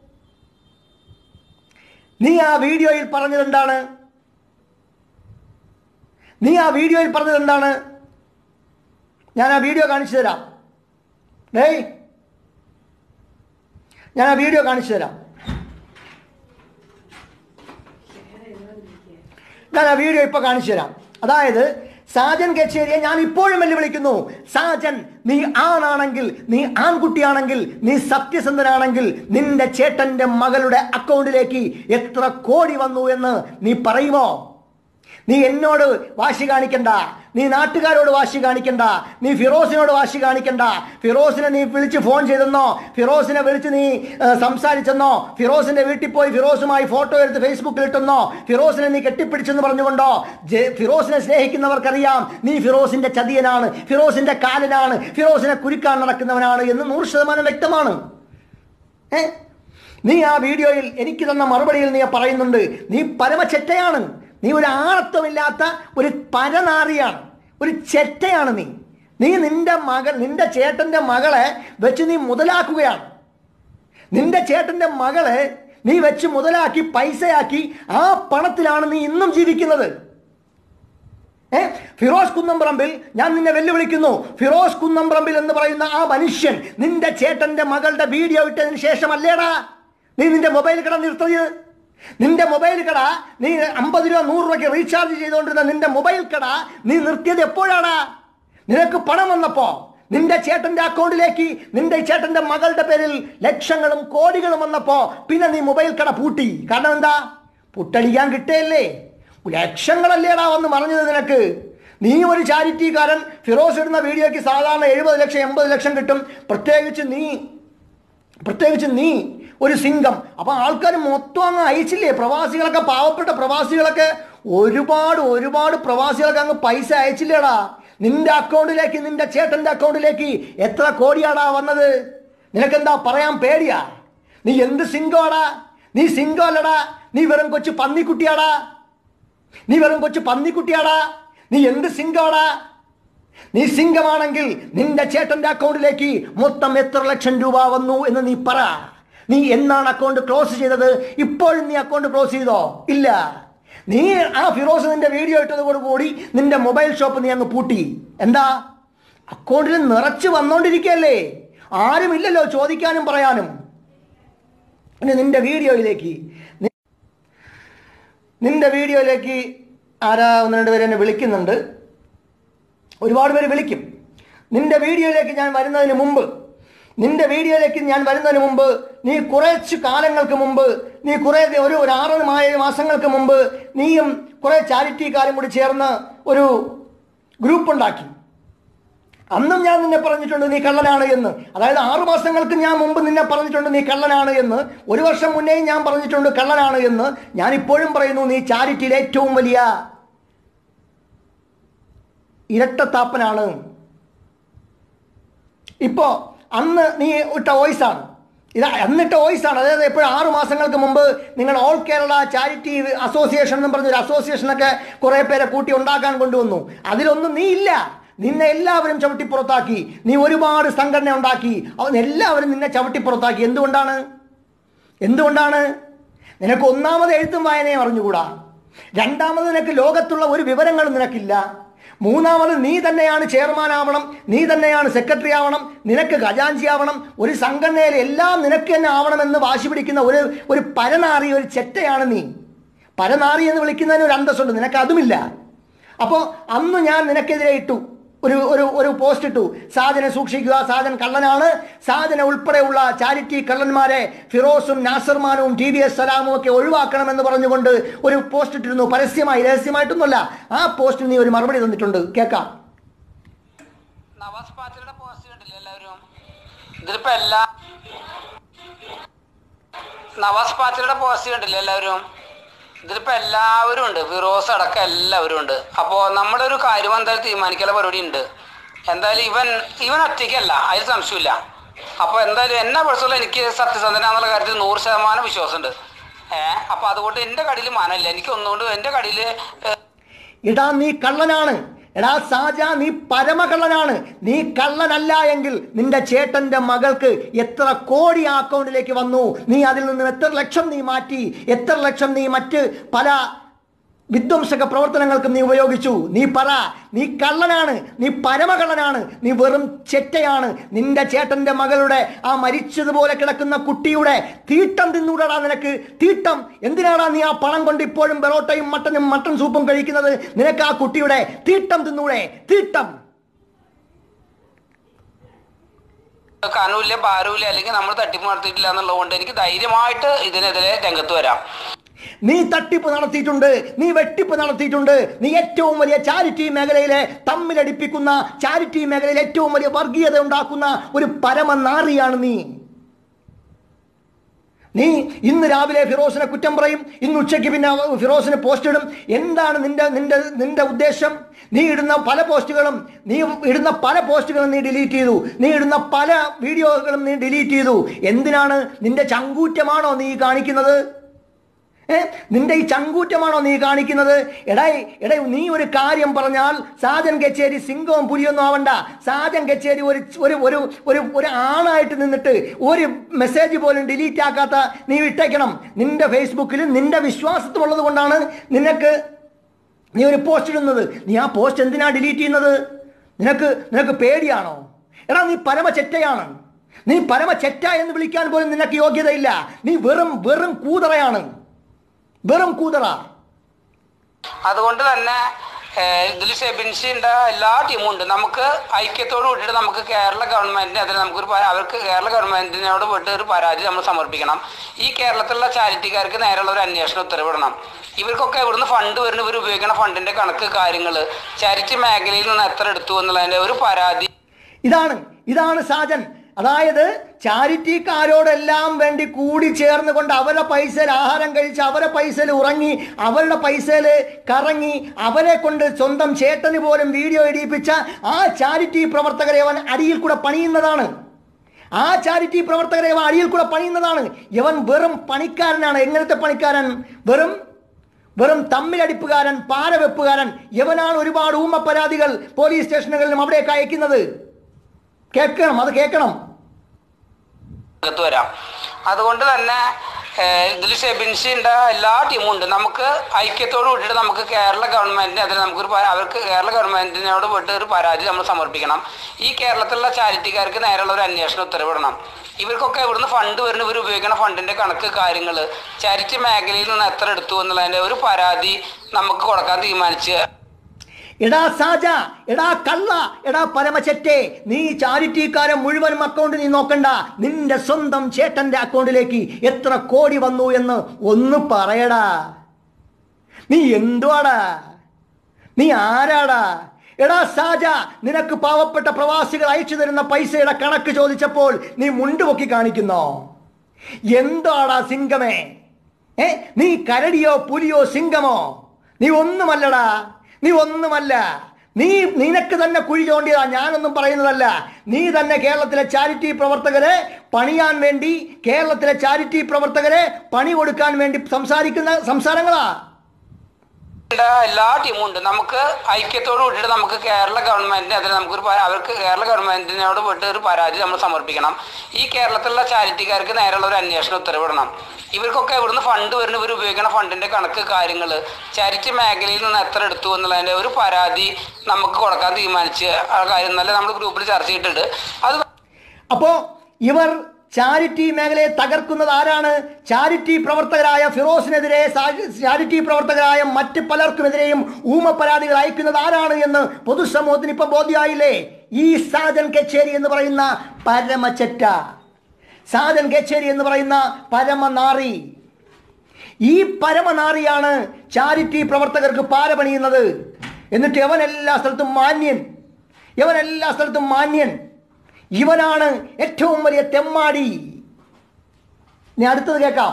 നീ ആ വീഡിയോയിൽ പറഞ്ഞത് എന്താണ് നീ ആ വീഡിയോയിൽ പറഞ്ഞത് എന്താണ് ഞാൻ ആ വീഡിയോ കാണിച്ചു തരാം ഡേയ് ഞാൻ ആ വീഡിയോ കാണിച്ചു തരാം ഞാൻ ആ വീഡിയോ ഇപ്പൊ കാണിച്ചു തരാം അതായത് സാജൻ കച്ചേരിയെ ഞാൻ ഇപ്പോഴും വെല്ലുവിളിക്കുന്നു സാജൻ നീ ആണാണെങ്കിൽ നീ ആൺകുട്ടിയാണെങ്കിൽ നീ സത്യസന്ധനാണെങ്കിൽ നിന്റെ ചേട്ടന്റെ മകളുടെ അക്കൗണ്ടിലേക്ക് എത്ര കോടി വന്നു എന്ന് നീ പറയുമോ നീ എന്നോട് വാശി കാണിക്കണ്ട നീ നാട്ടുകാരോട് വാശി കാണിക്കണ്ട നീ ഫിറോസിനോട് വാശി കാണിക്കണ്ട ഫിറോസിനെ നീ വിളിച്ച് ഫോൺ ചെയ്തെന്നോ ഫിറോസിനെ വിളിച്ച് നീ ഏ, സംസാരിച്ചെന്നോ ഫിറോസിന്റെ വീട്ടിൽ പോയി ഫിറോസുമായി ഫോട്ടോ എടുത്ത് ഫേസ്ബുക്കിൽ ഇട്ടെന്നോ ഫിറോസിനെ നീ കെട്ടിപ്പിടിച്ചെന്ന് പറഞ്ഞുകൊണ്ടോ ജെ- ഫിറോസിനെ സ്നേഹിക്കുന്നവർക്കറിയാം നീ ഫിറോസിന്റെ ചതിയനാണ് ഫിറോസിന്റെ കാലനാണ് ഫിറോസിനെ കുരുക്കാൻ നടക്കുന്നവനാണ് എന്ന് നൂറ് ശതമാനം വ്യക്തമാണ് ഏ നീ ആ വീഡിയോയിൽ എനിക്ക് തന്ന മറുപടിയിൽ നീ പറയുന്നുണ്ട് നീ പരമചെറ്റയാണ് നീ ഒരു ആണത്വമില്ലാത്ത ഒരു പരനാറിയാണ് ഒരു ചെറ്റയാണ് നീ നീ നിന്റെ മകൾ നിന്റെ ചേട്ടന്റെ മകളെ വെച്ച് നീ മുതലാക്കുകയാണ് നിന്റെ ചേട്ടന്റെ മകളെ നീ വെച്ച് മുതലാക്കി പൈസയാക്കി ആ പണത്തിലാണ് നീ ഇന്നും ജീവിക്കുന്നത് ഏ ഫിറോസ് കുന്നംപറമ്പിൽ ഞാൻ നിന്നെ വെല്ലുവിളിക്കുന്നു ഫിറോസ് കുന്നംപറമ്പിൽ എന്ന് പറയുന്ന ആ മനുഷ്യൻ നിന്റെ ചേട്ടന്റെ മകളുടെ വീഡിയോ ഇട്ടതിന് ശേഷമല്ലേടാ നീ നിന്റെ മൊബൈൽ കട നിർത്തിയത് നിന്റെ മൊബൈൽ കട നീ അമ്പത് രൂപ നൂറ് രൂപയ്ക്ക് റീചാർജ് ചെയ്തുകൊണ്ടിരുന്ന നിന്റെ മൊബൈൽ കട നീ നിർത്തിയത് എപ്പോഴാടാ നിനക്ക് പണം വന്നപ്പോ നിന്റെ ചേട്ടന്റെ അക്കൗണ്ടിലേക്ക് നിന്റെ ചേട്ടന്റെ മകളുടെ പേരിൽ ലക്ഷങ്ങളും കോടികളും വന്നപ്പോ പിന്നെ നീ മൊബൈൽ കട പൂട്ടി കാരണം എന്താ പുട്ടടിക്കാൻ കിട്ടേയല്ലേ ലക്ഷങ്ങളല്ലേടാ വന്ന് പറഞ്ഞത് നിനക്ക് നീ ഒരു ചാരിറ്റിക്കാരൻ ഫിറോസ് ഇടുന്ന വീഡിയോയ്ക്ക് സാധാരണ എഴുപത് ലക്ഷം എൺപത് ലക്ഷം കിട്ടും പ്രത്യേകിച്ച് നീ പ്രത്യേകിച്ച് നീ ഒരു സിംഗം അപ്പൊ ആൾക്കാർ മൊത്തം അങ്ങ് അയച്ചില്ലേ പ്രവാസികളൊക്കെ പാവപ്പെട്ട പ്രവാസികളൊക്കെ ഒരുപാട് ഒരുപാട് പ്രവാസികളൊക്കെ അങ്ങ് പൈസ അയച്ചില്ലേടാ നിന്റെ അക്കൗണ്ടിലേക്ക് നിന്റെ ചേട്ടന്റെ അക്കൗണ്ടിലേക്ക് എത്ര കോടിയാടാ വന്നത് നിനക്കെന്താ പറയാൻ പേടിയാ നീ എന്ത് സിംഗമാടാ നീ സിംഗം അല്ലടാ നീ വെറും കൊച്ചു പന്നിക്കുട്ടിയാടാ നീ വെറും കൊച്ചു പന്നിക്കുട്ടിയാടാ നീ എന്ത് സിംഗമാടാ നീ സിംഗമാണെങ്കിൽ നിന്റെ ചേട്ടന്റെ അക്കൗണ്ടിലേക്ക് മൊത്തം എത്ര ലക്ഷം രൂപ വന്നു എന്ന് നീ പറ നീ എന്നാണ് അക്കൗണ്ട് ക്ലോസ് ചെയ്തത് ഇപ്പോഴും നീ അക്കൗണ്ട് ക്ലോസ് ചെയ്തോ ഇല്ല നീ ആ ഫിറോസ് നിന്റെ വീഡിയോ ഇട്ടതോടുകൂടി നിന്റെ മൊബൈൽ ഷോപ്പ് നീ അങ്ങ് പൂട്ടി എന്താ അക്കൗണ്ടിൽ നിറച്ച് വന്നോണ്ടിരിക്കുകയല്ലേ ആരുമില്ലല്ലോ ചോദിക്കാനും പറയാനും ഇനി നിന്റെ വീഡിയോയിലേക്ക് നി- നിന്റെ വീഡിയോയിലേക്ക് ആരാ ഒന്ന് രണ്ട് പേര് എന്നെ വിളിക്കുന്നുണ്ട് ഒരുപാട് പേര് വിളിക്കും നിന്റെ വീഡിയോയിലേക്ക് ഞാൻ വരുന്നതിന് മുമ്പ് നിന്റെ വീഡിയോയിലേക്ക് ഞാൻ വരുന്നതിന് മുമ്പ് നീ കുറച്ച് കാലങ്ങൾക്ക് മുമ്പ് നീ കുറേ ദി- ഒരു ഒരു ആറ് മായ മാസങ്ങൾക്ക് മുമ്പ് നീയും കുറേ ചാരിറ്റിക്കാരും കൂടി ചേർന്ന് ഒരു ഗ്രൂപ്പ് ഉണ്ടാക്കി അന്നും ഞാൻ നിന്നെ പറഞ്ഞിട്ടുണ്ട് നീ കള്ളനാണ് എന്ന് അതായത് ആറു മാസങ്ങൾക്ക് ഞാൻ മുമ്പ് നിന്നെ പറഞ്ഞിട്ടുണ്ട് നീ കള്ളനാണ് എന്ന് ഒരു വർഷം മുന്നേയും ഞാൻ പറഞ്ഞിട്ടുണ്ട് കള്ളനാണ് എന്ന് ഞാൻ ഇപ്പോഴും പറയുന്നു നീ ചാരിറ്റിയിൽ ഏറ്റവും വലിയ ഇരട്ടത്താപ്പനാണ് ഇപ്പോ അന്ന് നീ ഇട്ട വോയിസ് ആണ് ഇത് അന്നിട്ട വോയിസ് ആണ് അതായത് എപ്പോഴും ആറു മാസങ്ങൾക്ക് മുമ്പ് നിങ്ങൾ ഓൾ കേരള ചാരിറ്റി അസോസിയേഷൻ എന്ന് പറഞ്ഞൊരു അസോസിയേഷനൊക്കെ കുറേ പേരെ കൂട്ടി ഉണ്ടാക്കാൻ കൊണ്ടുവന്നു അതിലൊന്നും നീ ഇല്ല നിന്നെ എല്ലാവരും ചവിട്ടിപ്പുറത്താക്കി നീ ഒരുപാട് സംഘടന ഉണ്ടാക്കി അവൻ എല്ലാവരും നിന്നെ ചവിട്ടിപ്പുറത്താക്കി എന്തുകൊണ്ടാണ് എന്തുകൊണ്ടാണ് നിനക്ക് ഒന്നാമത് എഴുത്തും വായനയും അറിഞ്ഞുകൂടാ രണ്ടാമത് നിനക്ക് ലോകത്തുള്ള ഒരു വിവരങ്ങളും നിനക്കില്ല മൂന്നാമത് നീ തന്നെയാണ് ചെയർമാൻ ആവണം നീ തന്നെയാണ് സെക്രട്ടറി ആവണം നിനക്ക് ഖജാൻജി ആവണം ഒരു സംഘടനയിൽ എല്ലാം നിനക്ക് തന്നെ ആവണമെന്ന് വാശി പിടിക്കുന്ന ഒരു ഒരു പരനാറി ഒരു ചെറ്റയാണ് നീ പരനാറി എന്ന് വിളിക്കുന്നതിന് ഒരു അന്തസ്സുണ്ട് നിനക്ക് അതുമില്ല അപ്പോൾ അന്ന് ഞാൻ നിനക്കെതിരെ ഇട്ടു ഒരു ഒരു ഒരു പോസ്റ്റ് ഇട്ടു സാജനെ സൂക്ഷിക്കുക സാജൻ കള്ളനാണ് സാജനെ ഉൾപ്പെടെയുള്ള ചാരിറ്റി കള്ളന്മാരെ ഫിറോസും നാസർമാനും ടി വി എസ് സലാമും ഒക്കെ ഒഴിവാക്കണമെന്ന് പറഞ്ഞുകൊണ്ട് ഒരു പോസ്റ്റ് ഇട്ടിരുന്നു പരസ്യമായി രഹസ്യമായിട്ടൊന്നുമല്ല ആ പോസ്റ്റിന് നീ ഒരു മറുപടി തന്നിട്ടുണ്ട് കേൾക്കാം നവാസ് പാത്തിയുടെ പോസ്റ്റ് കണ്ടില്ലേ എല്ലാവരും ഇതിലിപ്പോ എല്ലാ നവാസ് പാത്തിയുടെ പോസ്റ്റ് കണ്ടില്ലേ എല്ലാവരും ഇതിലിപ്പോ എല്ലാവരും ഉണ്ട് ഫിറോസ് അടക്കം എല്ലാവരും ഉണ്ട് അപ്പോൾ നമ്മുടെ ഒരു കാര്യം എന്തായാലും തീരുമാനിക്കാനുള്ള പരിപാടി ഉണ്ട് എന്തായാലും ഇവൻ ഇവൻ ഒറ്റയ്ക്കല്ല അതിൽ സംശയമില്ല അപ്പോൾ എന്തായാലും എന്നെ പഠിച്ചുള്ള എനിക്ക് സത്യസന്ധനാന്നുള്ള കാര്യത്തിൽ നൂറ് ശതമാനം വിശ്വാസമുണ്ട് ഏഹ് അപ്പോൾ അതുകൊണ്ട് എൻ്റെ കടയിൽ മാനമില്ല എനിക്ക് ഒന്നുകൊണ്ട് എൻ്റെ കടയിൽ എടാ നീ കള്ളനാണ് എടാ സാജ നീ പരമകള്ളനാണ് നീ കള്ളനല്ല എങ്കിൽ നിന്റെ ചേട്ടന്റെ മകൾക്ക് എത്ര കോടി ആ അക്കൗണ്ടിലേക്ക് വന്നു നീ അതിൽ നിന്ന് എത്ര ലക്ഷം നീ മാറ്റി എത്ര ലക്ഷം നീ മറ്റ് പല വിധ്വംസക പ്രവർത്തനങ്ങൾക്കും നീ ഉപയോഗിച്ചു നീ പറ നീ കള്ളനാണ് നീ പരമകള്ളനാണ് നീ വെറും ചെറ്റയാണ് നിന്റെ ചേട്ടന്റെ മകളുടെ ആ മരിച്ചതുപോലെ കിടക്കുന്ന കുട്ടിയുടെ തീട്ടം തിന്നൂടാ നിനക്ക് തീട്ടം എന്തിനാടാ നീ ആ പണം കൊണ്ട് ഇപ്പോഴും ബെറോട്ടയും മട്ടനും മട്ടൻ സൂപ്പും കഴിക്കുന്നത് നിനക്ക് ആ കുട്ടിയുടെ തീട്ടം തിന്നൂടെ തീട്ടം കനൂല്ല ഭാരൂല്ല അല്ലെങ്കിൽ നമ്മൾ തട്ടിപ്പ് നടത്തിയിട്ടില്ല എന്നുള്ളതുകൊണ്ട് എനിക്ക് ധൈര്യമായിട്ട് ഇതിനെതിരെ രംഗത്ത് വരാം നീ തട്ടിപ്പ് നടത്തിയിട്ടുണ്ട് നീ വെട്ടിപ്പ് നടത്തിയിട്ടുണ്ട് നീ ഏറ്റവും വലിയ ചാരിറ്റി മേഖലയിലെ തമ്മിലടിപ്പിക്കുന്ന ചാരിറ്റി മേഖലയിൽ ഏറ്റവും വലിയ വർഗീയത ഉണ്ടാക്കുന്ന ഒരു പരമനാറിയാണ് നീ നീ ഇന്ന് രാവിലെ ഫിറോസിനെ കുറ്റം പറയും ഇന്ന് ഉച്ചയ്ക്ക് പിന്നെ ഫിറോസിന് പോസ്റ്റ് ഇടും എന്താണ് നിന്റെ നിന്റെ നിന്റെ ഉദ്ദേശം നീ ഇടുന്ന പല പോസ്റ്റുകളും നീ ഇടുന്ന പല പോസ്റ്റുകളും നീ ഡിലീറ്റ് ചെയ്തു നീ ഇടുന്ന പല വീഡിയോകളും നീ ഡിലീറ്റ് ചെയ്തു എന്തിനാണ് നിന്റെ ചങ്കൂറ്റമാണോ നീ കാണിക്കുന്നത് ഏ നിന്റെ ഈ ചങ്കൂറ്റമാണോ നീ കാണിക്കുന്നത് എടേ എടേ നീ ഒരു കാര്യം പറഞ്ഞാൽ സാജൻ കച്ചേരി സിംഗവും പുലിയൊന്നും ആവണ്ട സാജൻ കച്ചേരി ഒരു ഒരു ഒരു ഒരു ഒരു ആണായിട്ട് നിന്നിട്ട് ഒരു മെസ്സേജ് പോലും ഡിലീറ്റ് ആക്കാത്ത നീ ഇട്ടേക്കണം നിന്റെ ഫേസ്ബുക്കിൽ നിന്റെ വിശ്വാസത്തിലുള്ളത് കൊണ്ടാണ് നിനക്ക് നീ ഒരു പോസ്റ്റ് ഇടുന്നത് നീ ആ പോസ്റ്റ് എന്തിനാ ഡിലീറ്റ് ചെയ്യുന്നത് നിനക്ക് നിനക്ക് പേടിയാണോ എടാ നീ പരമ ചെറ്റയാണ് നീ പരമ ചെറ്റ എന്ന് വിളിക്കാൻ പോലും നിനക്ക് യോഗ്യതയില്ല നീ വെറും വെറും കൂതറയാണ് വെറും കൂതറ അതുകൊണ്ട് തന്നെ ഏഹ്, ഇതിൽ ഷെബിൻഷിന്റെ എല്ലാ ടീമും ഉണ്ട് നമുക്ക് ഐക്യത്തോട് കൂട്ടിയിട്ട് നമുക്ക് കേരള ഗവൺമെന്റിന് അതിൽ നമുക്കൊരു പ- അവർക്ക് കേരള ഗവൺമെന്റിനോട് പോയിട്ട് ഒരു പരാതി നമ്മൾ സമർപ്പിക്കണം ഈ കേരളത്തിലുള്ള ചാരിറ്റിക്കാർക്ക് നേരെയുള്ള ഒരു അന്വേഷണം ഉത്തരവിടണം ഇവർക്കൊക്കെ ഇവിടുന്ന് ഫണ്ട് വരുന്ന ഇവർ ഉപയോഗിക്കുന്ന ഫണ്ടിന്റെ കണക്ക് കാര്യങ്ങൾ ചാരിറ്റി മേഖലയിൽ നിന്ന് എത്ര എടുത്തു എന്നുള്ളതിന്റെ ഒരു പരാതി ഇതാണ് ഇതാണ് സാജൻ അതായത് ചാരിറ്റിക്കാരോടെല്ലാം വേണ്ടി കൂടി ചേർന്നുകൊണ്ട് അവരുടെ പൈസയിൽ ആഹാരം കഴിച്ച് അവരുടെ പൈസയിൽ ഉറങ്ങി അവരുടെ പൈസയിൽ കറങ്ങി അവരെ കൊണ്ട് സ്വന്തം ചേട്ടന് പോലും വീഡിയോ ഇടിയിപ്പിച്ച ആ ചാരിറ്റി പ്രവർത്തകരെ അവൻ അടിയിൽ കൂടെ പണിയുന്നതാണ് ആ ചാരിറ്റി പ്രവർത്തകരെ അവൻ അടിയിൽ കൂടെ പണിയുന്നതാണ് ഇവൻ വെറും പണിക്കാരനാണ് എങ്ങനത്തെ പണിക്കാരൻ വെറും വെറും തമ്മിലടിപ്പുകാരൻ പാരവെപ്പുകാരൻ ഇവനാണ് ഒരുപാട് ഊമ പരാതികൾ പോലീസ് സ്റ്റേഷനുകളിലും അവിടേക്ക് അയക്കുന്നത് കേൾക്കണം അത് കേൾക്കണം അകത്ത് വരാം അതുകൊണ്ട് തന്നെ ഇതിൽ ഷെബിൻഷിന്റെ എല്ലാ ടീമും ഉണ്ട് നമുക്ക് ഐക്യത്തോട് കൂട്ടിയിട്ട് നമുക്ക് കേരള ഗവൺമെന്റിന് അതിൽ നമുക്കൊരു പ- അവർക്ക് കേരള ഗവൺമെന്റിനോട് പോയിട്ട് ഒരു പരാതി നമ്മൾ സമർപ്പിക്കണം ഈ കേരളത്തിലുള്ള ചാരിറ്റിക്കാർക്ക് നേരെയുള്ള ഒരു അന്വേഷണം ഉത്തരവിടണം ഇവർക്കൊക്കെ ഇവിടുന്ന് ഫണ്ട് വരുന്ന ഇവർ ഉപയോഗിക്കുന്ന ഫണ്ടിന്റെ കണക്ക് കാര്യങ്ങൾ ചാരിറ്റി മേഖലയിൽ നിന്ന് എത്ര എടുത്തു എന്നുള്ളതിന്റെ ഒരു പരാതി നമുക്ക് കൊടുക്കാൻ തീരുമാനിച്ച് എടാ സാജ എടാ കള്ള എടാ പരമചെറ്റെ നീ ചാരിറ്റിക്കാരെ മുഴുവനും അക്കൗണ്ട് നീ നോക്കണ്ട നിന്റെ സ്വന്തം ചേട്ടന്റെ അക്കൗണ്ടിലേക്ക് എത്ര കോടി വന്നു എന്ന് ഒന്ന് പറയടാ നീ എന്തുവാടാ നീ ആരാടാ എടാ സാജ നിനക്ക് പാവപ്പെട്ട പ്രവാസികൾ അയച്ചു തരുന്ന പൈസയുടെ കണക്ക് ചോദിച്ചപ്പോൾ നീ മുണ്ടുപൊക്കി കാണിക്കുന്നോ എന്താടാ സിംഗമേ ഏ നീ കരടിയോ പുലിയോ സിംഗമോ നീ ഒന്നുമല്ലടാ നീ ഒന്നുമല്ല നീ നിനക്ക് തന്നെ കുഴി ചോണ്ടിയതാ ഞാനൊന്നും പറയുന്നതല്ല നീ തന്നെ കേരളത്തിലെ ചാരിറ്റി പ്രവർത്തകരെ പണിയാൻ വേണ്ടി കേരളത്തിലെ ചാരിറ്റി പ്രവർത്തകരെ പണി കൊടുക്കാൻ വേണ്ടി സംസാരിക്കുന്ന സംസാരങ്ങളാ ന്റെ എല്ലാ ടീമും ഉണ്ട് നമുക്ക് ഐക്യത്തോട് കൂട്ടിയിട്ട് നമുക്ക് കേരള ഗവൺമെന്റിന് അതിൽ നമുക്കൊരു പ- അവർക്ക് കേരള ഗവൺമെന്റിനോട് പോയിട്ട് ഒരു പരാതി നമ്മൾ സമർപ്പിക്കണം ഈ കേരളത്തിലുള്ള ചാരിറ്റിക്കാർക്ക് നേരെയുള്ള ഒരു അന്വേഷണം ഉത്തരവിടണം ഇവർക്കൊക്കെ ഇവിടുന്ന് ഫണ്ട് വരുന്ന ഇവർ ഉപയോഗിക്കുന്ന ഫണ്ടിന്റെ കണക്ക് കാര്യങ്ങൾ ചാരിറ്റി മേഖലയിൽ നിന്ന് എത്ര എടുത്തു എന്നുള്ളതിന്റെ ഒരു പരാതി നമുക്ക് കൊടുക്കാൻ തീരുമാനിച്ച് ആ കാര്യം ഇന്നലെ നമ്മൾ ഗ്രൂപ്പിൽ ചർച്ച ചെയ്തിട്ടുണ്ട് അത് അപ്പോ ഇവർ ചാരിറ്റി മേഖലയെ തകർക്കുന്നത് ആരാണ് ചാരിറ്റി പ്രവർത്തകരായ ഫിറോസിനെതിരെ സാ- ചാരിറ്റി പ്രവർത്തകരായ മറ്റ് പലർക്കുമെതിരെയും ഊമ പരാതികൾ അയക്കുന്നത് ആരാണ് എന്ന് പൊതുസമൂഹത്തിന് ഇപ്പൊ ബോധ്യമായില്ലേ ഈ സാജൻ കച്ചേരി എന്ന് പറയുന്ന പരമചെറ്റ സാജൻ കച്ചേരി എന്ന് പറയുന്ന പരമനാറി ഈ പരമനാറിയാണ് ചാരിറ്റി പ്രവർത്തകർക്ക് പാര പണിയുന്നത് എന്നിട്ട് യവൻ എല്ലാ സ്ഥലത്തും മാന്യൻ യവൻ എല്ലാ സ്ഥലത്തും മാന്യൻ ഇവനാണ് ഏറ്റവും വലിയ തെമ്മാടി ഇനി അടുത്തത് കേൾക്കാം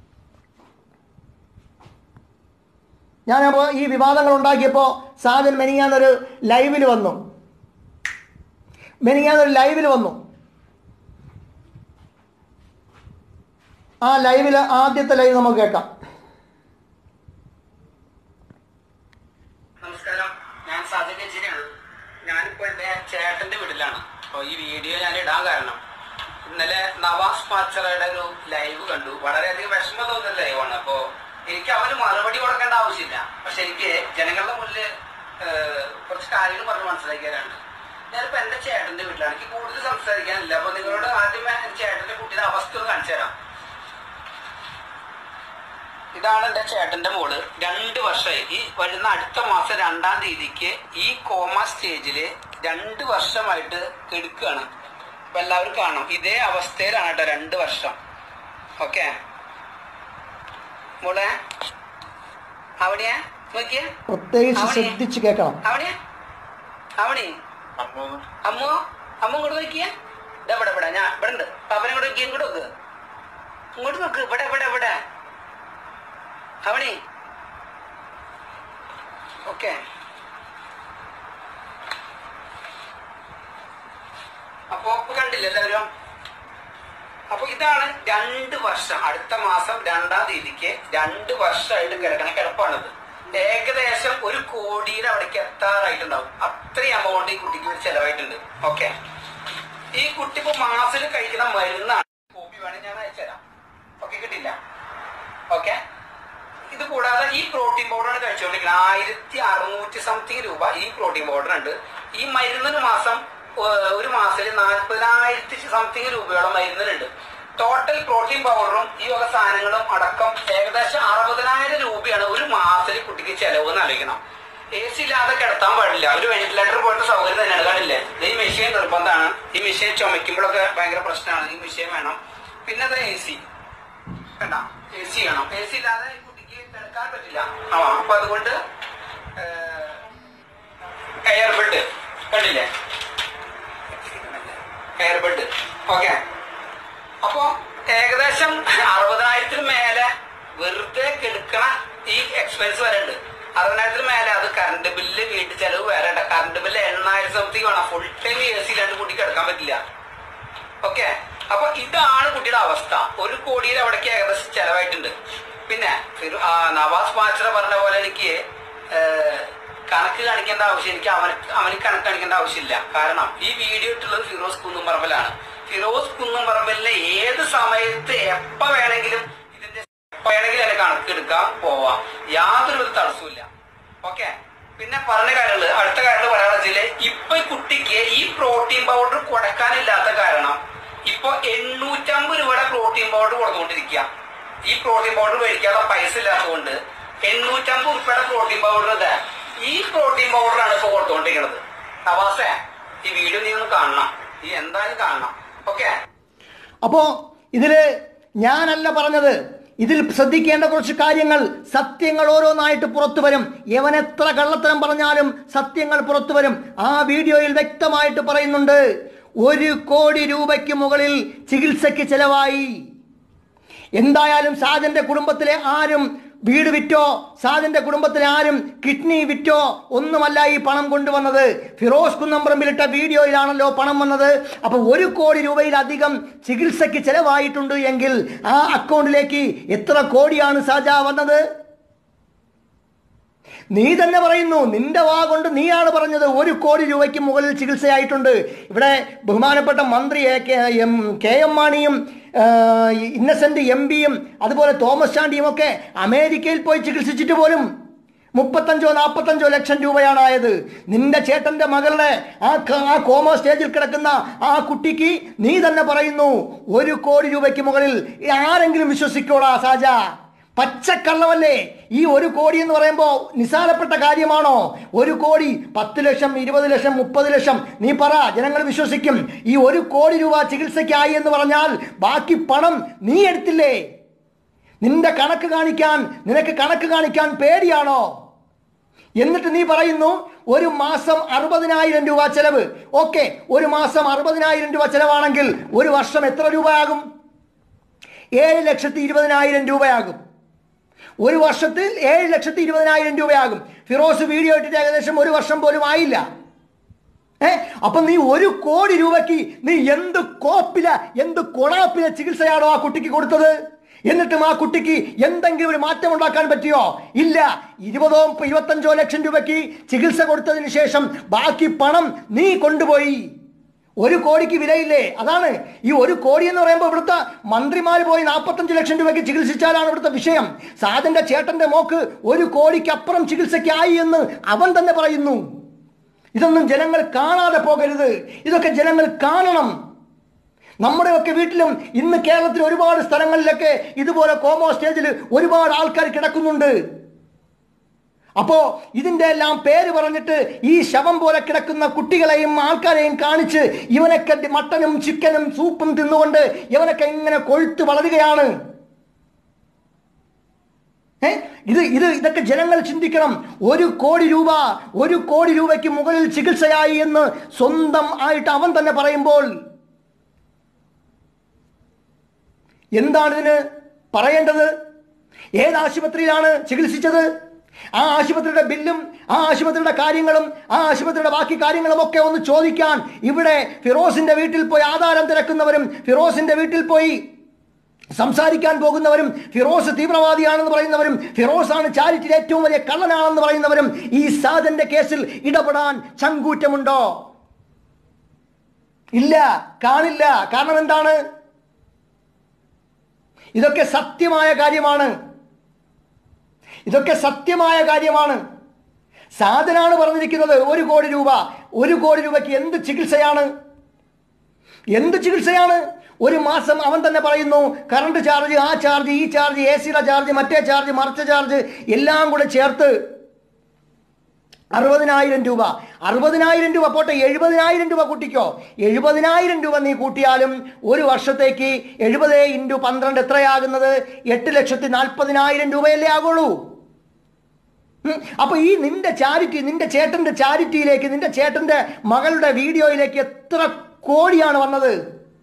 ഞാനപ്പോൾ ഈ വിവാദങ്ങൾ ഉണ്ടാക്കിയപ്പോൾ സാധൻ മെനിയാന്നൊരു ലൈവിൽ വന്നു മെനിയാന്നൊരു ലൈവിൽ വന്നു ആ ലൈവിൽ ആദ്യത്തെ ലൈവ് നമുക്ക് കേൾക്കാം നമസ്കാരം ഞാൻ സാജൻ കച്ചേരിയാണ് ഞാനിപ്പോ എന്റെ ചേട്ടന്റെ വീട്ടിലാണ് അപ്പൊ ഈ വീഡിയോ ഞാൻ ഇടാൻ കാരണം ഇന്നലെ നവാസ് പാച്ചറയുടെ ഒരു ലൈവ് കണ്ടു വളരെയധികം വിഷമം തോന്നുന്ന ലൈവാണ് അപ്പോ എനിക്ക് അവന് മറുപടി കൊടുക്കേണ്ട ആവശ്യമില്ല പക്ഷെ എനിക്ക് ജനങ്ങളുടെ മുന്നിൽ കുറച്ച് കാര്യങ്ങൾ പറഞ്ഞ് മനസ്സിലാക്കിയാലുണ്ട് ഞാനിപ്പോ എന്റെ ചേട്ടന്റെ വീട്ടിലാണ് എനിക്ക് കൂടുതൽ സംസാരിക്കാനില്ല അപ്പൊ നിങ്ങളോട് ആദ്യമേ ചേട്ടന്റെ കുട്ടിയുടെ അവസ്ഥ ഒന്ന് കാണിച്ചു തരാം ഇതാണ് എന്റെ ചേട്ടന്റെ മോള് രണ്ട് വർഷമായി ഈ വരുന്ന അടുത്ത മാസം രണ്ടാം തീയതിക്ക് ഈ കോമ സ്റ്റേജില് രണ്ട് വർഷമായിട്ട് കെടുക്കുകയാണ് അപ്പൊ എല്ലാവരും കാണണം ഇതേ അവസ്ഥയിലാണ് കേട്ടോ രണ്ട് വർഷം ഓക്കെ മോളെ അവിടെയാ നോക്കിയേ പ്രത്യേകിച്ച് ശ്രദ്ധിച്ച് കേൾക്കണം അവിടെ അവിടെ അമ്മു അമ്മ ഇങ്ങോട്ട് നോക്കിയേ ഇതാ ഇവിടെ ഇവിടെ ഞാൻ ഇവിടെ ഉണ്ട് പാപ്പനെ ഇങ്ങോട്ട് നോക്കിയേ ഇങ്ങോട്ട് നോക്ക് ഇങ്ങോട്ട് നോക്ക് ഇവിടെ ഇവിടെ ഇവിടെ അവിടെ ഓക്കെ അപ്പൊ ഇപ്പൊ കണ്ടില്ല എല്ലാവരും അപ്പൊ ഇതാണ് രണ്ട് വർഷം അടുത്ത മാസം രണ്ടാം തീയതിക്ക് രണ്ട് വർഷമായിട്ട് കിടക്കണ കിടപ്പാണിത് ഏകദേശം ഒരു കോടിയുടെ അവിടേക്ക് എത്താറായിട്ടുണ്ടാവും അത്രയും എമൗണ്ട് ഈ കുട്ടിക്ക് വേണ്ടി ചെലവായിട്ടുണ്ട് ഓക്കെ ഈ കുട്ടി ഇപ്പൊ മാസത്തിൽ കഴിക്കുന്ന മരുന്നാണ് കോപ്പി വേണമെങ്കിൽ ഞാൻ അയച്ചുതരാം ഓക്കെ കിട്ടില്ല ഓക്കെ ഇത് കൂടാതെ ഈ പ്രോട്ടീൻ പൗഡറാണ് കഴിച്ചുകൊണ്ടിരിക്കുന്നത് ആയിരത്തി അറുന്നൂറ്റി സംതിങ് രൂപ ഈ പ്രോട്ടീൻ പൗഡർ ഉണ്ട് ഈ മരുന്നിന് മാസം ഏഹ്, ഒരു മാസത്തിൽ നാൽപ്പതിനായിരത്തി സംതിങ് രൂപയോളം മരുന്നിനുണ്ട് ടോട്ടൽ പ്രോട്ടീൻ പൗഡറും ഈ വക സാധനങ്ങളും അടക്കം ഏകദേശം അറുപതിനായിരം രൂപയാണ് ഒരു മാസത്തിൽ കുട്ടിക്ക് ചെലവ് എന്ന് ആലോചിക്കണം എ സി ഇല്ലാതെ കിടത്താൻ പാടില്ല ഒരു വെന്റിലേറ്റർ പോലത്തെ സൗകര്യം തന്നെയാണ് കാണില്ലേ ഇത് ഈ മെഷീൻ നിർബന്ധമാണ് ഈ മെഷീൻ ചുമയ്ക്കുമ്പോഴൊക്കെ ഭയങ്കര പ്രശ്നമാണ് ഈ മെഷീൻ വേണം പിന്നെ അത് എ സി കണ്ട എ സി വേണം എ സി ഇല്ലാതെ ഈ കുട്ടിക്ക് കിടക്കാൻ പറ്റില്ല ആ അപ്പൊ അതുകൊണ്ട് എയർ ബെഡ് കണ്ടില്ലേ എയർ ബെഡ് ഓക്കെ അപ്പോ ഏകദേശം അറുപതിനായിരത്തിന് മേലെ വെറുതെ കെടുക്കണ ഈ എക്സ്പെൻസ് വരെ ഉണ്ട് അറുപതിനായിരത്തിന് മേലെ അത് കറണ്ട് ബില്ല് വീട്ടു ചെലവ് വേറെ ഉണ്ട് കറണ്ട് ബില്ല് എണ്ണായിരം സംതിങ് വേണം ഫുൾ ടൈം എ സി ഇല്ലാണ്ട് കുട്ടിക്ക് കിടക്കാൻ പറ്റില്ല ഓക്കെ അപ്പൊ ഇതാണ് കുട്ടിയുടെ അവസ്ഥ ഒരു കോടിയിൽ അവിടേക്ക് ഏകദേശം ചെലവായിട്ടുണ്ട് പിന്നെ ഫിറു- ആ, നവാസ് പാച്ചറ പറഞ്ഞ പോലെ എനിക്ക് ഏഹ്, കണക്ക് കാണിക്കേണ്ട ആവശ്യം എനിക്ക് അവന് അവന് കണക്ക് കാണിക്കേണ്ട ആവശ്യമില്ല കാരണം ഈ വീഡിയോ ഇട്ടുള്ളത് ഫിറോസ് കുന്നുംപറമ്പലാണ് ഫിറോസ് കുന്നുംപറമ്പലിലെ ഏത് സമയത്ത് എപ്പ വേണമെങ്കിലും ഇതിന്റെ എപ്പ വേണമെങ്കിലും എന്നെ കണക്കെടുക്കാം പോവാം യാതൊരു വിധ തടസ്സമില്ല ഓക്കെ പിന്നെ പറഞ്ഞ കാര്യങ്ങള് അടുത്ത കാര്യങ്ങൾ പറയാന്ന് വെച്ചാല് ഇപ്പൊ ഈ കുട്ടിക്ക് ഈ പ്രോട്ടീൻ പൗഡർ കൊടുക്കാനില്ലാത്ത കാരണം ഇപ്പൊ എണ്ണൂറ്റമ്പത് രൂപയുടെ പ്രോട്ടീൻ പൗഡർ കൊടുത്തുകൊണ്ടിരിക്കുക ഈ പ്രോട്ടീൻ പൗഡർ മേടിക്കാതെ പൈസ ഇല്ലാത്തതുകൊണ്ട് എണ്ണൂറ്റമ്പത് രൂപയുടെ പ്രോട്ടീൻ പൗഡർ ഇതാ ഈ പ്രോട്ടീൻ പൗഡറാണ് ഇപ്പൊ കൊടുത്തുകൊണ്ടിരിക്കുന്നത് നവാസേ ഈ വീഡിയോ നീ ഒന്ന് കാണണം നീ എന്തായാലും കാണണം ഓക്കെ അപ്പോൾ ഇതിൽ ഞാനല്ല പറഞ്ഞത് ഇതിൽ ശ്രദ്ധിക്കേണ്ട കുറച്ച് കാര്യങ്ങൾ സത്യങ്ങൾ ഓരോന്നായിട്ട് പുറത്തു വരും എവൻ എത്ര കള്ളത്തരം പറഞ്ഞാലും സത്യങ്ങൾ പുറത്തു വരും ആ വീഡിയോയിൽ വ്യക്തമായിട്ട് പറയുന്നുണ്ട് ഒരു കോടി രൂപയ്ക്ക് മുകളിൽ ചികിത്സയ്ക്ക് ചെലവായി എന്തായാലും സാജന്റെ കുടുംബത്തിലെ ആരും വീട് വിറ്റോ സാജന്റെ കുടുംബത്തിലെ ആരും കിഡ്നി വിറ്റോ ഒന്നുമല്ല ഈ പണം കൊണ്ടുവന്നത് ഫിറോസ് കുന്നംപറമ്പിലിട്ട വീഡിയോയിലാണല്ലോ പണം വന്നത് അപ്പൊ ഒരു കോടി രൂപയിലധികം ചികിത്സയ്ക്ക് ചെലവായിട്ടുണ്ട് എങ്കിൽ ആ അക്കൗണ്ടിലേക്ക് എത്ര കോടിയാണ് സാജ വന്നത് നീ തന്നെ പറയുന്നു നിന്റെ വാ കൊണ്ട് നീയാണ് പറഞ്ഞത് ഒരു കോടി രൂപയ്ക്ക് മുകളിൽ ചികിത്സയായിട്ടുണ്ട് ഇവിടെ ബഹുമാനപ്പെട്ട മന്ത്രി A K M K M മാണിയും ആ, ഇന്നസെന്റ് എം പിയും അതുപോലെ തോമസ് ചാണ്ടിയും ഒക്കെ അമേരിക്കയിൽ പോയി ചികിത്സിച്ചിട്ട് പോലും മുപ്പത്തഞ്ചോ നാൽപ്പത്തഞ്ചോ ലക്ഷം രൂപയാണ് ആയത് നിന്റെ ചേട്ടന്റെ മകളുടെ ആ ക- ആ കോമോ സ്റ്റേജിൽ കിടക്കുന്ന ആ കുട്ടിക്ക് നീ തന്നെ പറയുന്നു ഒരു കോടി രൂപയ്ക്ക് മുകളിൽ ആരെങ്കിലും വിശ്വസിക്കോടാ സാജ പച്ചക്കള്ളവല്ലേ ഈ ഒരു കോടി എന്ന് പറയുമ്പോൾ നിസാരപ്പെട്ട കാര്യമാണോ ഒരു കോടി പത്ത് ലക്ഷം ഇരുപത് ലക്ഷം മുപ്പത് ലക്ഷം നീ പറ ജനങ്ങൾ വിശ്വസിക്കും ഈ ഒരു കോടി രൂപ ചികിത്സയ്ക്കായി എന്ന് പറഞ്ഞാൽ ബാക്കി പണം നീ എടുത്തില്ലേ നിന്റെ കണക്ക് കാണിക്കാൻ നിനക്ക് കണക്ക് കാണിക്കാൻ പേടിയാണോ എന്നിട്ട് നീ പറയുന്നു ഒരു മാസം അറുപതിനായിരം രൂപ ചെലവ് ഓക്കെ ഒരു മാസം അറുപതിനായിരം രൂപ ചെലവാണെങ്കിൽ ഒരു വർഷം എത്ര രൂപയാകും ഏഴ് ലക്ഷത്തി ഇരുപതിനായിരം രൂപയാകും ഒരു വർഷത്തിൽ ഏഴ് ലക്ഷത്തി ഇരുപതിനായിരം രൂപയാകും ഫിറോസ് വീഡിയോ ഇട്ടിട്ട് ഏകദേശം ഒരു വർഷം പോലും ആയില്ല ഏ അപ്പൊ നീ ഒരു കോടി രൂപയ്ക്ക് നീ എന്ത് കോപ്പില എന്ത് കൊണാപ്പില ചികിത്സയാണോ ആ കുട്ടിക്ക് കൊടുത്തത് എന്നിട്ടും ആ കുട്ടിക്ക് എന്തെങ്കിലും ഒരു മാറ്റം ഉണ്ടാക്കാൻ പറ്റിയോ ഇല്ല ഇരുപതോ ഇരുപത്തഞ്ചോ ലക്ഷം രൂപയ്ക്ക് ചികിത്സ കൊടുത്തതിന് ശേഷം ബാക്കി പണം നീ കൊണ്ടുപോയി ഒരു കോടിക്ക് വിലയില്ലേ അതാണ് ഈ ഒരു കോടി എന്ന് പറയുമ്പോൾ ഇവിടുത്തെ മന്ത്രിമാർ പോയി നാൽപ്പത്തഞ്ച് ലക്ഷം രൂപയ്ക്ക് ചികിത്സിച്ചാലാണ് ഇവിടുത്തെ വിഷയം സാജന്റെ ചേട്ടന്റെ മോക്ക് ഒരു കോടിക്ക് അപ്പുറം ചികിത്സയ്ക്കായി എന്ന് അവൻ തന്നെ പറയുന്നു ഇതൊന്നും ജനങ്ങൾ കാണാതെ പോകരുത് ഇതൊക്കെ ജനങ്ങൾ കാണണം നമ്മുടെയൊക്കെ വീട്ടിലും ഇന്ന് കേരളത്തിൽ ഒരുപാട് സ്ഥലങ്ങളിലൊക്കെ ഇതുപോലെ കോമോ സ്റ്റേജിൽ ഒരുപാട് ആൾക്കാർ കിടക്കുന്നുണ്ട് അപ്പോ ഇതിന്റെ എല്ലാം പേര് പറഞ്ഞിട്ട് ഈ ശവം പോലെ കിടക്കുന്ന കുട്ടികളെയും ആൾക്കാരെയും കാണിച്ച് ഇവനൊക്കെ മട്ടനും ചിക്കനും സൂപ്പും തിന്നുകൊണ്ട് ഇവനൊക്കെ ഇങ്ങനെ കൊഴുത്ത് വളരുകയാണ് ഏ? ഇത് ഇത് ഇതൊക്കെ ജനങ്ങൾ ചിന്തിക്കണം ഒരു കോടി രൂപ ഒരു കോടി രൂപയ്ക്ക് മുകളിൽ ചികിത്സയായി എന്ന് സ്വന്തം ആയിട്ട് അവൻ തന്നെ പറയുമ്പോൾ എന്താണ് ഇതിന് പറയേണ്ടത് ഏത് ആശുപത്രിയിലാണ് ചികിത്സിച്ചത് ആ ആശുപത്രിയുടെ ബില്ലും ആ ആശുപത്രിയുടെ കാര്യങ്ങളും ആ ആശുപത്രിയുടെ ബാക്കി കാര്യങ്ങളും ഒക്കെ ഒന്ന് ചോദിക്കാൻ ഇവിടെ ഫിറോസിന്റെ വീട്ടിൽ പോയി ആധാരം തിരക്കുന്നവരും ഫിറോസിന്റെ വീട്ടിൽ പോയി സംസാരിക്കാൻ പോകുന്നവരും ഫിറോസ് തീവ്രവാദിയാണെന്ന് പറയുന്നവരും ഫിറോസാണ് ചാരിറ്റിയിൽ ഏറ്റവും വലിയ കള്ളനാണെന്ന് പറയുന്നവരും ഈ സാദന്റെ കേസിൽ ഇടപെടാൻ ചങ്കൂറ്റമുണ്ടോ ഇല്ല കാണില്ല കാരണം എന്താണ് ഇതൊക്കെ സത്യമായ കാര്യമാണ് ഇതൊക്കെ സത്യമായ കാര്യമാണ് സാധനാണ് പറഞ്ഞിരിക്കുന്നത് ഒരു കോടി രൂപ ഒരു കോടി രൂപയ്ക്ക് എന്ത് ചികിത്സയാണ് എന്ത് ചികിത്സയാണ് ഒരു മാസം അവൻ തന്നെ പറയുന്നു കറണ്ട് ചാർജ് ആ ചാർജ് ഈ ചാർജ് എ സിയുടെ ചാർജ് മറ്റേ ചാർജ് മറിച്ച ചാർജ് എല്ലാം കൂടെ ചേർത്ത് അറുപതിനായിരം രൂപ അറുപതിനായിരം രൂപ പോട്ടെ എഴുപതിനായിരം രൂപ കൂട്ടിക്കോ എഴുപതിനായിരം രൂപ നീ കൂട്ടിയാലും ഒരു വർഷത്തേക്ക് എഴുപത് ഇൻറ്റു പന്ത്രണ്ട് എത്രയാകുന്നത് എട്ട് ലക്ഷത്തി നാൽപ്പതിനായിരം രൂപയല്ലേ ആകുള്ളൂ ഉം. അപ്പൊ ഈ നിന്റെ ചാരിറ്റി നിന്റെ ചേട്ടന്റെ ചാരിറ്റിയിലേക്ക് നിന്റെ ചേട്ടന്റെ മകളുടെ വീഡിയോയിലേക്ക് എത്ര കോടിയാണ് വന്നത്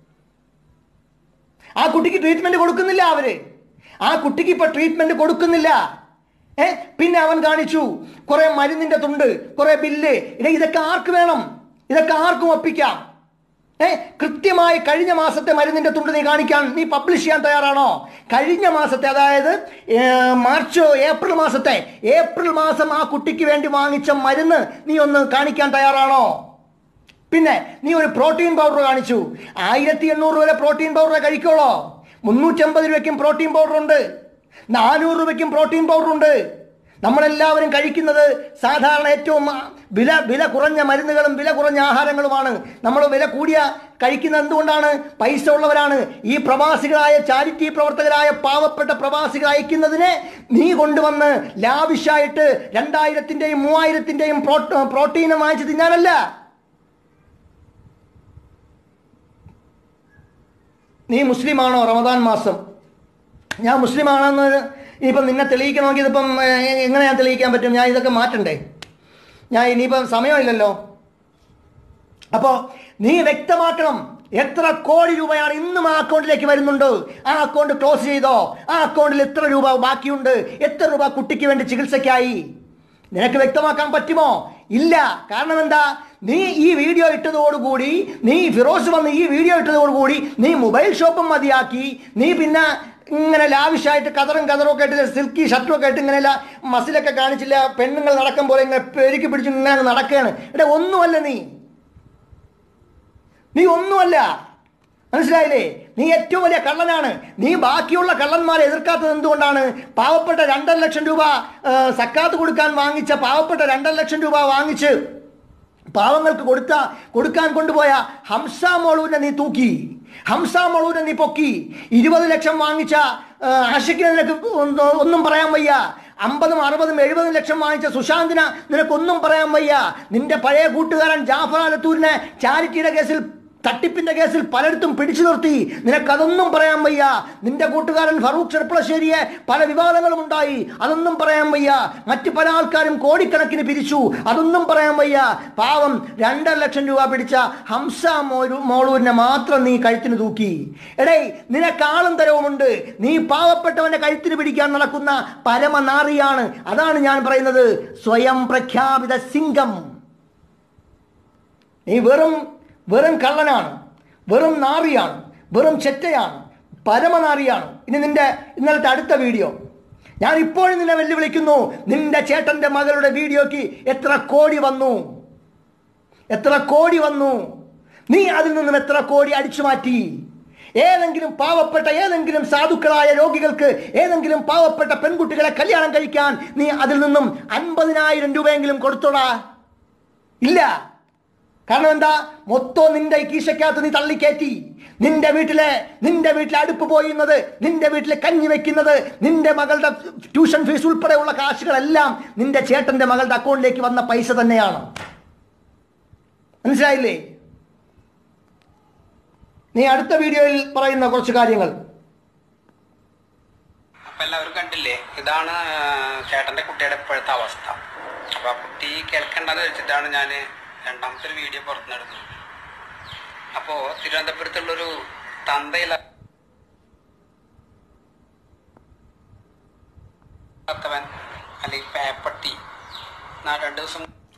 ആ കുട്ടിക്ക് ട്രീറ്റ്മെന്റ് കൊടുക്കുന്നില്ല അവര് ആ കുട്ടിക്ക് ഇപ്പൊ ട്രീറ്റ്മെന്റ് കൊടുക്കുന്നില്ല ഏ പിന്നെ അവൻ കാണിച്ചു കുറെ മരുന്നിന്റെ തുണ്ട് കുറെ ബില്ല് ഇടേ ഇതൊക്കെ ആർക്ക് വേണം ഇതൊക്കെ ആർക്കും ഒപ്പിക്കാം ഏ കൃത്യമായി കഴിഞ്ഞ മാസത്തെ മരുന്നിന്റെ തുണ്ട് നീ കാണിക്കാൻ നീ പബ്ലിഷ് ചെയ്യാൻ തയ്യാറാണോ കഴിഞ്ഞ മാസത്തെ അതായത് ഏ, മാർച്ച് ഏപ്രിൽ മാസത്തെ ഏപ്രിൽ മാസം ആ കുട്ടിക്ക് വേണ്ടി വാങ്ങിച്ച മരുന്ന് നീ ഒന്ന് കാണിക്കാൻ തയ്യാറാണോ പിന്നെ നീ ഒരു പ്രോട്ടീൻ പൗഡർ കാണിച്ചു ആയിരത്തി എണ്ണൂറ് വരെ പ്രോട്ടീൻ പൗഡർ കഴിക്കോളോ മുന്നൂറ്റമ്പത് രൂപയ്ക്കും പ്രോട്ടീൻ പൗഡർ ഉണ്ട് നാനൂറ് രൂപയ്ക്കും പ്രോട്ടീൻ പൗഡർ ഉണ്ട് നമ്മളെല്ലാവരും കഴിക്കുന്നത് സാധാരണ ഏറ്റവും ആ, വില വില കുറഞ്ഞ മരുന്നുകളും വില കുറഞ്ഞ ആഹാരങ്ങളുമാണ് നമ്മൾ വില കൂടിയ കഴിക്കുന്നത് എന്തുകൊണ്ടാണ് പൈസ ഉള്ളവരാണ് ഈ പ്രവാസികളായ ചാരിറ്റി പ്രവർത്തകരായ പാവപ്പെട്ട പ്രവാസികൾ അയക്കുന്നതിനെ നീ കൊണ്ടുവന്ന് ലാവിഷായിട്ട് രണ്ടായിരത്തിൻ്റെയും മൂവായിരത്തിൻ്റെയും പ്രോട്ടോ പ്രോട്ടീനും വാങ്ങിച്ച് തിന്നാനല്ല നീ മുസ്ലിമാണോ റമദാൻ മാസം ഞാൻ മുസ്ലിമാണെന്ന് ഇനിയിപ്പം നിന്നെ തെളിയിക്കണമെങ്കിൽ ഇതിപ്പം ഏഹ്, എങ്ങനെ ഞാൻ തെളിയിക്കാൻ പറ്റും ഞാൻ ഇതൊക്കെ മാറ്റണ്ടേ ഞാൻ ഇനിയിപ്പം സമയമില്ലല്ലോ അപ്പോൾ നീ വ്യക്തമാക്കണം എത്ര കോടി രൂപയാണ് ഇന്നും ആ അക്കൗണ്ടിലേക്ക് വരുന്നുണ്ട് ആ അക്കൗണ്ട് ക്ലോസ് ചെയ്തോ ആ അക്കൗണ്ടിൽ എത്ര രൂപ ബാക്കിയുണ്ട് എത്ര രൂപ കുട്ടിക്ക് വേണ്ടി ചികിത്സയ്ക്കായി നിനക്ക് വ്യക്തമാക്കാൻ പറ്റുമോ ഇല്ല കാരണം എന്താ നീ ഈ വീഡിയോ ഇട്ടതോടുകൂടി നീ ഫിറോസ് വന്ന് ഈ വീഡിയോ ഇട്ടതോടുകൂടി നീ മൊബൈൽ ഷോപ്പും മതിയാക്കി നീ പിന്നെ ഇങ്ങനെ ലാവിഷായിട്ട് കതറും കതറും ഒക്കെ ആയിട്ട് സിൽക്കി ഷർട്ടും ഒക്കെ ആയിട്ട് ഇങ്ങനെ ല- മസിലൊക്കെ കാണിച്ചില്ല പെണ്ണുങ്ങൾ നടക്കും പോലെ ഇങ്ങനെ പെരുക്കി പിടിച്ച് ഇങ്ങനെ അങ്ങ് നടക്കുകയാണ് ഇവിടെ ഒന്നുമല്ല നീ നീ ഒന്നുമല്ല മനസ്സിലായില്ലേ നീ ഏറ്റവും വലിയ കള്ളനാണ് നീ ബാക്കിയുള്ള കള്ളന്മാരെ എതിർക്കാത്തത് എന്തുകൊണ്ടാണ് പാവപ്പെട്ട രണ്ടര ലക്ഷം രൂപ ആ, സക്കാത്ത് കൊടുക്കാൻ വാങ്ങിച്ച പാവപ്പെട്ട രണ്ടര ലക്ഷം രൂപ വാങ്ങിച്ച് പാവങ്ങൾക്ക് കൊടുത്ത കൊടുക്കാൻ കൊണ്ടുപോയ ഹംസ മോളൂനെ നീ തൂക്കി ഹംസ മോളൂനെ നീ പൊക്കി ഇരുപത് ലക്ഷം വാങ്ങിച്ച ആ, ആഷിഖിനെ നിനക്ക് ഒന്നും- ഒന്നും പറയാൻ വയ്യ അമ്പതും അറുപതും എഴുപതും ലക്ഷം വാങ്ങിച്ച സുശാന്തിന് നിനക്കൊന്നും പറയാൻ വയ്യ നിന്റെ പഴയ കൂട്ടുകാരൻ ജാഫർ ആലത്തൂരിനെ ചാരിറ്റിയുടെ കേസിൽ തട്ടിപ്പിന്റെ കേസിൽ പലയിടത്തും പിടിച്ചു നിർത്തി നിനക്കതൊന്നും പറയാൻ വയ്യ നിന്റെ കൂട്ടുകാരൻ ഫറൂഖ് ചെർപ്പളശ്ശേരിയെ പല വിവാദങ്ങളും ഉണ്ടായി അതൊന്നും പറയാൻ വയ്യ മറ്റു പല ആൾക്കാരും കോടിക്കണക്കിന് പിരിച്ചു അതൊന്നും പറയാൻ വയ്യ പാവം രണ്ടര ലക്ഷം രൂപ പിടിച്ച ഹംസ മോരു മോളൂരിനെ മാത്രം നീ കഴുത്തിന് തൂക്കി എടേ നിനക്കാളും തരവുമുണ്ട് നീ പാവപ്പെട്ടവന്റെ കഴുത്തിന് പിടിക്കാൻ നടക്കുന്ന പരമനാറിയാണ് അതാണ് ഞാൻ പറയുന്നത് സ്വയം പ്രഖ്യാപിത സിംഗം നീ വെറും വെറും കള്ളനാണ് വെറും നാറിയാണ് വെറും ചെറ്റയാണ് പരമനാറിയാണ് ഇനി നിന്റെ ഇന്നലത്തെ അടുത്ത വീഡിയോ ഞാൻ ഇപ്പോഴും നിന്നെ വെല്ലുവിളിക്കുന്നു നിന്റെ ചേട്ടന്റെ മകളുടെ വീഡിയോക്ക് എത്ര കോടി വന്നു എത്ര കോടി വന്നു നീ അതിൽ നിന്നും എത്ര കോടി അടിച്ചു മാറ്റി ഏതെങ്കിലും പാവപ്പെട്ട ഏതെങ്കിലും സാധുക്കളായ രോഗികൾക്ക് ഏതെങ്കിലും പാവപ്പെട്ട പെൺകുട്ടികളെ കല്യാണം കഴിക്കാൻ നീ അതിൽ നിന്നും അൻപതിനായിരം രൂപയെങ്കിലും കൊടുത്തോടാ ഇല്ല കാരണം എന്താ മൊത്തം നിന്റെ ഈ കീശക്കകത്ത് നീ തള്ളിക്കയറ്റി നിന്റെ വീട്ടിലെ നിന്റെ വീട്ടിലെ അടുപ്പ് പോയുന്നത് നിന്റെ വീട്ടിലെ കഞ്ഞി വെക്കുന്നത് നിന്റെ മകളുടെ ട്യൂഷൻ ഫീസ് ഉൾപ്പെടെയുള്ള കാശുകളെല്ലാം നിന്റെ ചേട്ടന്റെ മകളുടെ അക്കൗണ്ടിലേക്ക് വന്ന പൈസ തന്നെയാണ് മനസ്സിലായില്ലേ നീ അടുത്ത വീഡിയോയിൽ പറയുന്ന കുറച്ച് കാര്യങ്ങൾ അപ്പൊ എല്ലാവരും കണ്ടില്ലേ ഇതാണ് ചേട്ടന്റെ കുട്ടിയുടെ ഇപ്പോഴത്തെ അവസ്ഥ അപ്പൊ ആ കുട്ടി കേൾക്കേണ്ടത് വെച്ചിട്ടാണ് ഞാൻ രണ്ടാമത്തെ ഒരു വീഡിയോ പുറത്തുനിന്നെടുത്തത് അപ്പോ തിരുവനന്തപുരത്തുള്ളൊരു തന്തയില്ലാത്തവൻ അല്ലെങ്കിൽ പേപ്പട്ട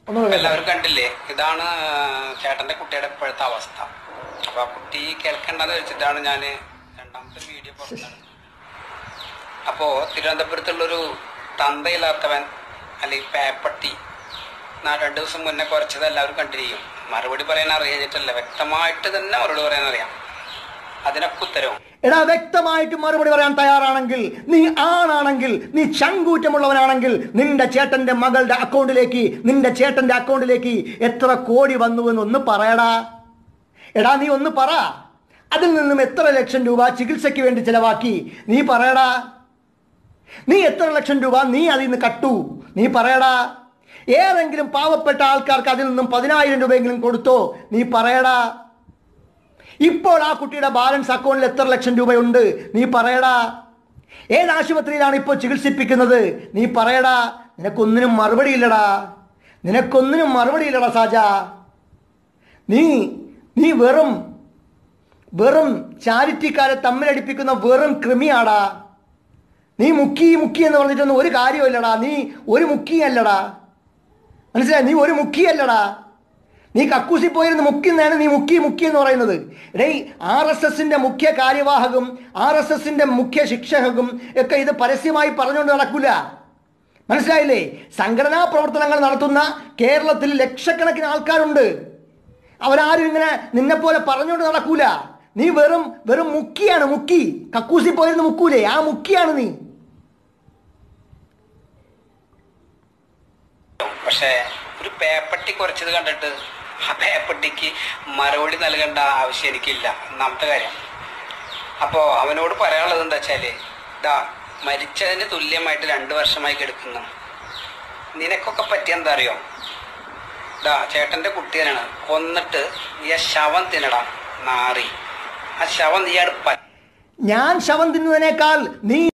ഒന്നുകൂടെ കേൾക്കാം. എല്ലാവരും കണ്ടില്ലേ ഇതാണ് ചേട്ടന്റെ കുട്ടിയുടെ ഇപ്പോഴത്തെ അവസ്ഥ അപ്പൊ ആ കുട്ടി കേൾക്കേണ്ടത് വെച്ചിട്ടാണ് ഞാൻ രണ്ടാമത്തെ വീഡിയോ പുറത്തുവിടുന്നത് അപ്പോ തിരുവനന്തപുരത്തുള്ളൊരു തന്തയില്ലാത്തവൻ അല്ലെങ്കിൽ പേപ്പട്ടി നാ രണ്ടു ദിവസം മുന്നേ കുറച്ചത് എല്ലാവരും കണ്ടിരിക്കും മറുപടി പറയാൻ അറിയാഞ്ഞിട്ടല്ല വ്യക്തമായിട്ട് തന്നെ മറുപടി പറയാൻ അറിയാം അതിനൊക്കെ ഉത്തരവും എടാ വ്യക്തമായിട്ട് മറുപടി പറയാൻ തയ്യാറാണെങ്കിൽ നീ ആണാണെങ്കിൽ നീ ചങ്കൂറ്റമുള്ളവനാണെങ്കിൽ നിന്റെ ചേട്ടന്റെ മകളുടെ അക്കൗണ്ടിലേക്ക് നിന്റെ ചേട്ടന്റെ അക്കൗണ്ടിലേക്ക് എത്ര കോടി വന്നു എന്ന് ഒന്ന് പറയടാ എടാ നീ ഒന്ന് പറ അതിൽ നിന്നും എത്ര ലക്ഷം രൂപ ചികിത്സയ്ക്ക് വേണ്ടി ചെലവാക്കി നീ പറയടാ നീ എത്ര ലക്ഷം രൂപ നീ അതിൽ നിന്ന് കട്ടു നീ പറയടാ ഏതെങ്കിലും പാവപ്പെട്ട ആൾക്കാർക്ക് അതിൽ നിന്നും പതിനായിരം രൂപയെങ്കിലും കൊടുത്തോ നീ പറയടാ ഇപ്പോൾ ആ കുട്ടിയുടെ ബാലൻസ് അക്കൗണ്ടിൽ എത്ര ലക്ഷം രൂപയുണ്ട് നീ പറയടാ ഏത് ആശുപത്രിയിലാണ് ഇപ്പോൾ ചികിത്സിപ്പിക്കുന്നത് നീ പറയടാ നിനക്കൊന്നിനും മറുപടി ഇല്ലടാ നിനക്കൊന്നിനും മറുപടി ഇല്ലടാ സാജ നീ നീ വെറും വെറും ചാരിറ്റിക്കാരെ തമ്മിലടിപ്പിക്കുന്ന വെറും കൃമിയാടാ നീ മുക്കി മുക്കി എന്ന് പറഞ്ഞിട്ടൊന്നും ഒരു കാര്യമില്ലടാ നീ ഒരു മുക്കിയല്ലടാ മനസ്സിലായി നീ ഒരു മുക്കിയല്ലടാ നീ കക്കൂസി പോയിരുന്ന് മുക്കുന്നതാണ് നീ മുക്കി മുക്കി എന്ന് പറയുന്നത് എടേ ആർ എസ് എസിന്റെ മുഖ്യ കാര്യവാഹകും ആർ എസ് എസിന്റെ മുഖ്യ ശിക്ഷകവും ഒക്കെ ഇത് പരസ്യമായി പറഞ്ഞുകൊണ്ട് നടക്കില്ല മനസ്സിലായില്ലേ സംഘടനാ പ്രവർത്തനങ്ങൾ നടത്തുന്ന കേരളത്തിൽ ലക്ഷക്കണക്കിന് ആൾക്കാരുണ്ട് അവരാരും ഇങ്ങനെ നിന്നെപ്പോലെ പറഞ്ഞുകൊണ്ട് നടക്കൂല നീ വെറും വെറും മുക്കിയാണ് മുക്കി കക്കൂസി പോയിരുന്ന് മുക്കൂലേ ആ മുക്കിയാണ് നീ പക്ഷേ ഒരു പേപ്പട്ടി കുറച്ചത് കണ്ടിട്ട് ആ പേപ്പട്ടിക്ക് മറുപടി നൽകേണ്ട ആവശ്യം എനിക്കില്ല ഒന്നാമത്തെ കാര്യം അപ്പോൾ അവനോട് പറയാനുള്ളത് എന്താ വെച്ചാൽ ഇതാ മരിച്ചതിന് തുല്യമായിട്ട് രണ്ട് വർഷമായി കിടക്കുന്നു നിനക്കൊക്കെ പറ്റിയ എന്താ അറിയോ ഇതാ ചേട്ടൻ്റെ കുട്ടിയനാണ് കൊന്നിട്ട് നീ ആ ശവം തിന്നടാ നാറി ആ ശവം നീ അടുപ്പ ഞാൻ ശവം തിന്നുന്നതിനേക്കാൾ നീ